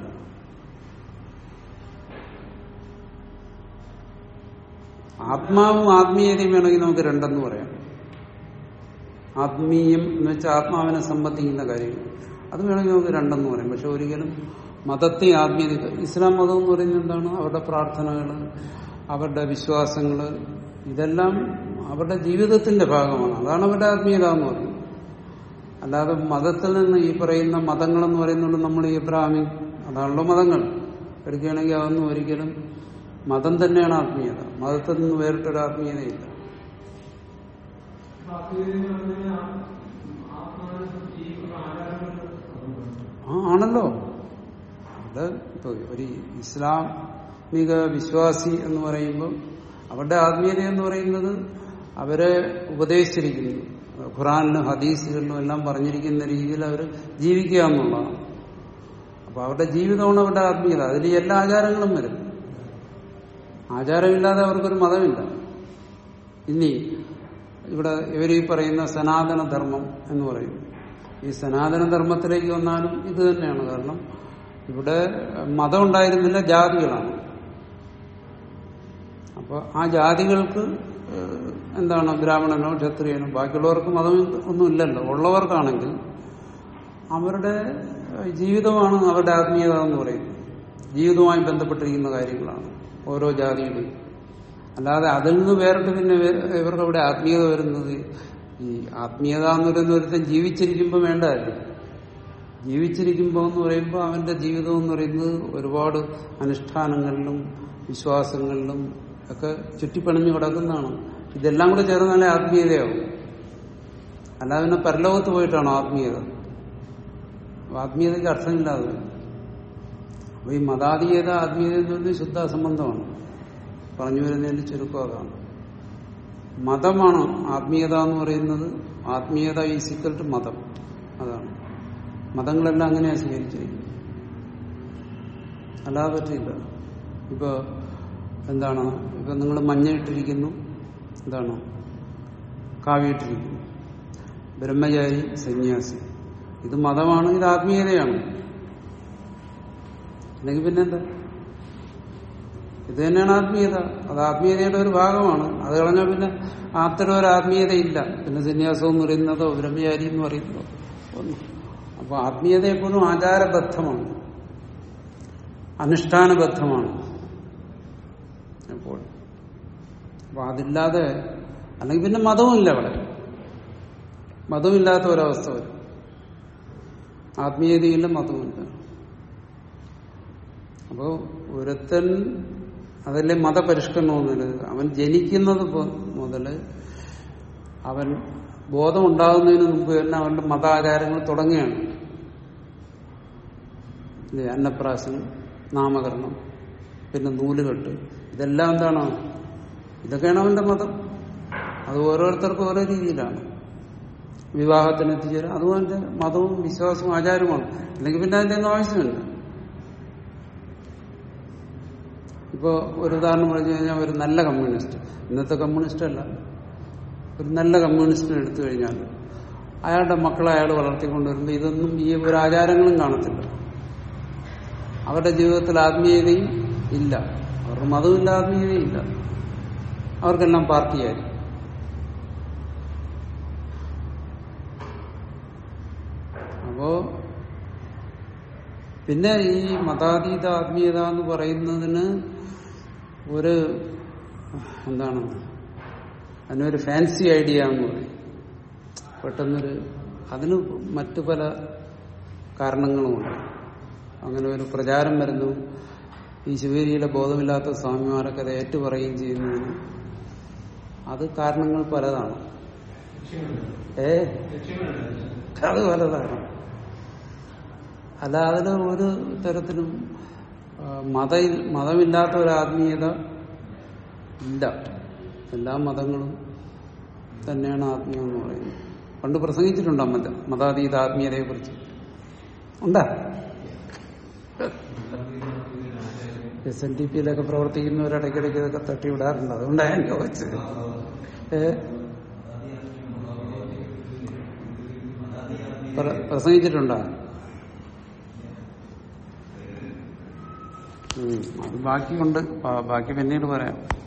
ആത്മാവും ആത്മീയതയും വേണമെങ്കിൽ നമുക്ക് രണ്ടെന്ന് പറയാം ആത്മീയം എന്ന് വെച്ചാൽ ആത്മാവിനെ സംബന്ധിക്കുന്ന കാര്യങ്ങൾ അത് വേണമെങ്കിൽ നമുക്ക് രണ്ടെന്ന് പറയാം പക്ഷെ ഒരിക്കലും മതത്തെ ആത്മീയത ഇസ്ലാം മതം എന്ന് പറയുന്നത് എന്താണ് അവരുടെ പ്രാർത്ഥനകൾ അവരുടെ വിശ്വാസങ്ങൾ ഇതെല്ലാം അവരുടെ ജീവിതത്തിന്റെ ഭാഗമാണ് അതാണ് അവരുടെ ആത്മീയത എന്ന് പറയുന്നത് അല്ലാതെ മതത്തിൽ നിന്ന് ഈ പറയുന്ന മതങ്ങളെന്ന് പറയുന്നത് നമ്മൾ ഈ ഇബ്രാഹിം അതാണല്ലോ മതങ്ങൾ എടുക്കുകയാണെങ്കിൽ അതൊന്നും ഒരിക്കലും മതം തന്നെയാണ് ആത്മീയത മതത്തിൽ നിന്ന് വേറിട്ടൊരു ആത്മീയതയില്ല ആത്മീയത എന്ന് പറഞ്ഞു കഴിഞ്ഞാൽ ആത്മാവിനെ ജീവിക്കുന്ന ആചാരങ്ങൾ ആ ആണല്ലോ അവിടെ ഇപ്പൊ ഒരു ഇസ്ലാമിക വിശ്വാസി എന്ന് പറയുമ്പോൾ അവരുടെ ആത്മീയത എന്ന് പറയുന്നത് അവരെ ഉപദേശിച്ചിരിക്കുന്നു ഖുറാനിലും ഹദീസുകളിലും എല്ലാം പറഞ്ഞിരിക്കുന്ന രീതിയിൽ അവർ ജീവിക്കുക എന്നുള്ളതാണ് അപ്പൊ അവരുടെ ജീവിതമാണ് അവരുടെ ആത്മീയത അതിൽ എല്ലാ ആചാരങ്ങളും വരും ആചാരമില്ലാതെ അവർക്കൊരു മതമില്ല ഇനി ഇവിടെ ഇവർ ഈ പറയുന്ന സനാതന ധർമ്മം എന്ന് പറയും ഈ സനാതന ധർമ്മത്തിലേക്ക് വന്നാലും ഇത് തന്നെയാണ് കാരണം ഇവിടെ മതം ഉണ്ടായിരുന്നില്ല ജാതികളാണ് അപ്പൊ ആ ജാതികൾക്ക് ഏഹ്, എന്താണ് ബ്രാഹ്മണനോ ക്ഷത്രിയനോ ബാക്കിയുള്ളവർക്ക് മതം ഒന്നും ഇല്ലല്ലോ ഉള്ളവർക്കാണെങ്കിൽ അവരുടെ ഏഹ്, ജീവിതമാണ് അവരുടെ ആത്മീയത എന്ന് പറയുന്നത് ജീവിതവുമായി ബന്ധപ്പെട്ടിരിക്കുന്ന കാര്യങ്ങളാണ് ഓരോ ജാതിയുടെയും അല്ലാതെ അതിൽ നിന്ന് വേറിട്ട് പിന്നെ വേ- ഇവർക്ക് അവിടെ ആത്മീയത വരുന്നത് ഈ ആത്മീയത എന്ന് പറയുന്ന ഒരുത്തൻ ജീവിച്ചിരിക്കുമ്പോൾ വേണ്ടതല്ലേ ജീവിച്ചിരിക്കുമ്പോൾ എന്ന് പറയുമ്പോൾ അവന്റെ ജീവിതം എന്ന് പറയുന്നത് ഒരുപാട് അനുഷ്ഠാനങ്ങളിലും വിശ്വാസങ്ങളിലും ഒക്കെ ചുറ്റിപ്പണിഞ്ഞു കിടക്കുന്നതാണ് ഇതെല്ലാം കൂടെ ചേർന്നാലേ ആത്മീയതയാവും അല്ലാതെ പിന്നെ പരലോകത്ത് പോയിട്ടാണോ ആത്മീയത അപ്പൊ ആത്മീയതയ്ക്ക് അർത്ഥമില്ലാതെ വരും. അപ്പൊ ഈ മതാതീയത ആത്മീയത എന്ന് പറയുന്നത് ശുദ്ധ സംബന്ധമാണ് പറഞ്ഞു വരുന്നതിന്റെ ചുരുക്കം അതാണ് മതമാണ് ആത്മീയത എന്ന് പറയുന്നത് ആത്മീയത ഈസിക്കൽ ടു മതം അതാണ് മതങ്ങളെല്ലാം അങ്ങനെയാണ് സ്വീകരിച്ചിരിക്കുന്നത് അല്ലാതെ പറ്റില്ല ഇപ്പൊ എന്താണ് ഇപ്പൊ നിങ്ങൾ മഞ്ഞയിട്ടിരിക്കുന്നു എന്താണ് കാവിയിട്ടിരിക്കുന്നു ബ്രഹ്മചാരി സന്യാസി ഇത് മതമാണ് ഇത് ആത്മീയതയാണ് അല്ലെങ്കിൽ പിന്നെന്താ ഇത് തന്നെയാണ് ആത്മീയത അത് ആത്മീയതയുടെ ഒരു ഭാഗമാണ് അത് കളഞ്ഞാൽ പിന്നെ അത്തരം ഒരു ആത്മീയതയില്ല പിന്നെ സന്യാസം എന്ന് പറയുന്നതോ ബ്രഹ്മചാരി എന്ന് പറയുന്നതോ ഒന്നും അപ്പൊ ആത്മീയത എപ്പോഴും ആചാരബദ്ധമാണ് അനുഷ്ഠാനബദ്ധമാണ് എപ്പോൾ അപ്പൊ അതില്ലാതെ അല്ലെങ്കിൽ പിന്നെ മതവുമില്ല അവിടെ മതമില്ലാത്ത ഒരവസ്ഥ വരും ആത്മീയതയില്ല മതമില്ല അപ്പോ ഒരുത്തൻ അതല്ലേ മതപരിഷ്കരണം എന്നുള്ളത് അവൻ ജനിക്കുന്നത് പോ- മുതല് അവൻ ബോധം ഉണ്ടാകുന്നതിന് മുമ്പ് തന്നെ അവന്റെ മതാചാരങ്ങൾ തുടങ്ങുകയാണ് ഇത് അന്നപ്രാശനം നാമകരണം പിന്നെ നൂലുകെട്ട് ഇതെല്ലാം എന്താണ് ഇതൊക്കെയാണ് അവന്റെ മതം അത് ഓരോരുത്തർക്കും ഓരോ രീതിയിലാണ് വിവാഹത്തിന് എത്തിച്ചേരാം അതും അവന്റെ മതവും വിശ്വാസവും ആചാരവുമാണ് അല്ലെങ്കിൽ പിന്നെ അതിന്റെ ഒന്നും ആവശ്യമില്ല ഇപ്പോ ഒരു ഉദാഹരണം പറഞ്ഞു കഴിഞ്ഞാൽ ഒരു നല്ല കമ്മ്യൂണിസ്റ്റ് ഇന്നത്തെ കമ്മ്യൂണിസ്റ്റ് അല്ല ഒരു നല്ല കമ്മ്യൂണിസ്റ്റിനെ എടുത്തു കഴിഞ്ഞാൽ അയാളുടെ മക്കളെ അയാൾ വളർത്തിക്കൊണ്ടുവരുമ്പോൾ ഇതൊന്നും ഈ ഒരു ആചാരങ്ങളും കാണത്തില്ല അവരുടെ ജീവിതത്തിൽ ആത്മീയതയും ഇല്ല അവരുടെ മതമില്ല ആത്മീയതയും ഇല്ല അവർക്കെല്ലാം പാർട്ടിയായി അപ്പോ പിന്നെ ഈ മതാതീത ആത്മീയത എന്ന് പറയുന്നതിന് ഒരു എന്താണ് അതിനൊരു ഫാൻസി ഐഡിയ എന്ന് പറയും പെട്ടെന്നൊരു അതിന് മറ്റു പല കാരണങ്ങളുമുണ്ട് അങ്ങനെ ഒരു പ്രചാരം വരുന്നു ഈ ശിവേരിയിലെ ബോധമില്ലാത്ത സ്വാമിമാരൊക്കെ അത് ഏറ്റുപറയുകയും ചെയ്യുന്നതിന് അത് കാരണങ്ങൾ പലതാണ് ഏ അത് പലതാണ് അല്ല അതിന് ഒരു തരത്തിലും ആ, മത മതമില്ലാത്ത ഒരു ആത്മീയത ഇല്ല എല്ലാ മതങ്ങളും തന്നെയാണ് ആത്മീയം എന്ന് പറയുന്നത് പണ്ട് പ്രസംഗിച്ചിട്ടുണ്ടോ മത മതാതീത ആത്മീയതയെ കുറിച്ച് ഉണ്ടാ എസ് എൻ ഡി പിയിലൊക്കെ പ്രവർത്തിക്കുന്നവർ ഇടയ്ക്കിടയ്ക്ക് ഇതൊക്കെ തട്ടിവിടാറുണ്ട് അതുകൊണ്ടാണ് ഞാൻ ചോദിച്ചത് ഏ പ്ര- പ്രസംഗിച്ചിട്ടുണ്ടോ ഉം, അത് ബാക്കിയുണ്ട് ബാ- ബാക്കി പിന്നീട് പറയാം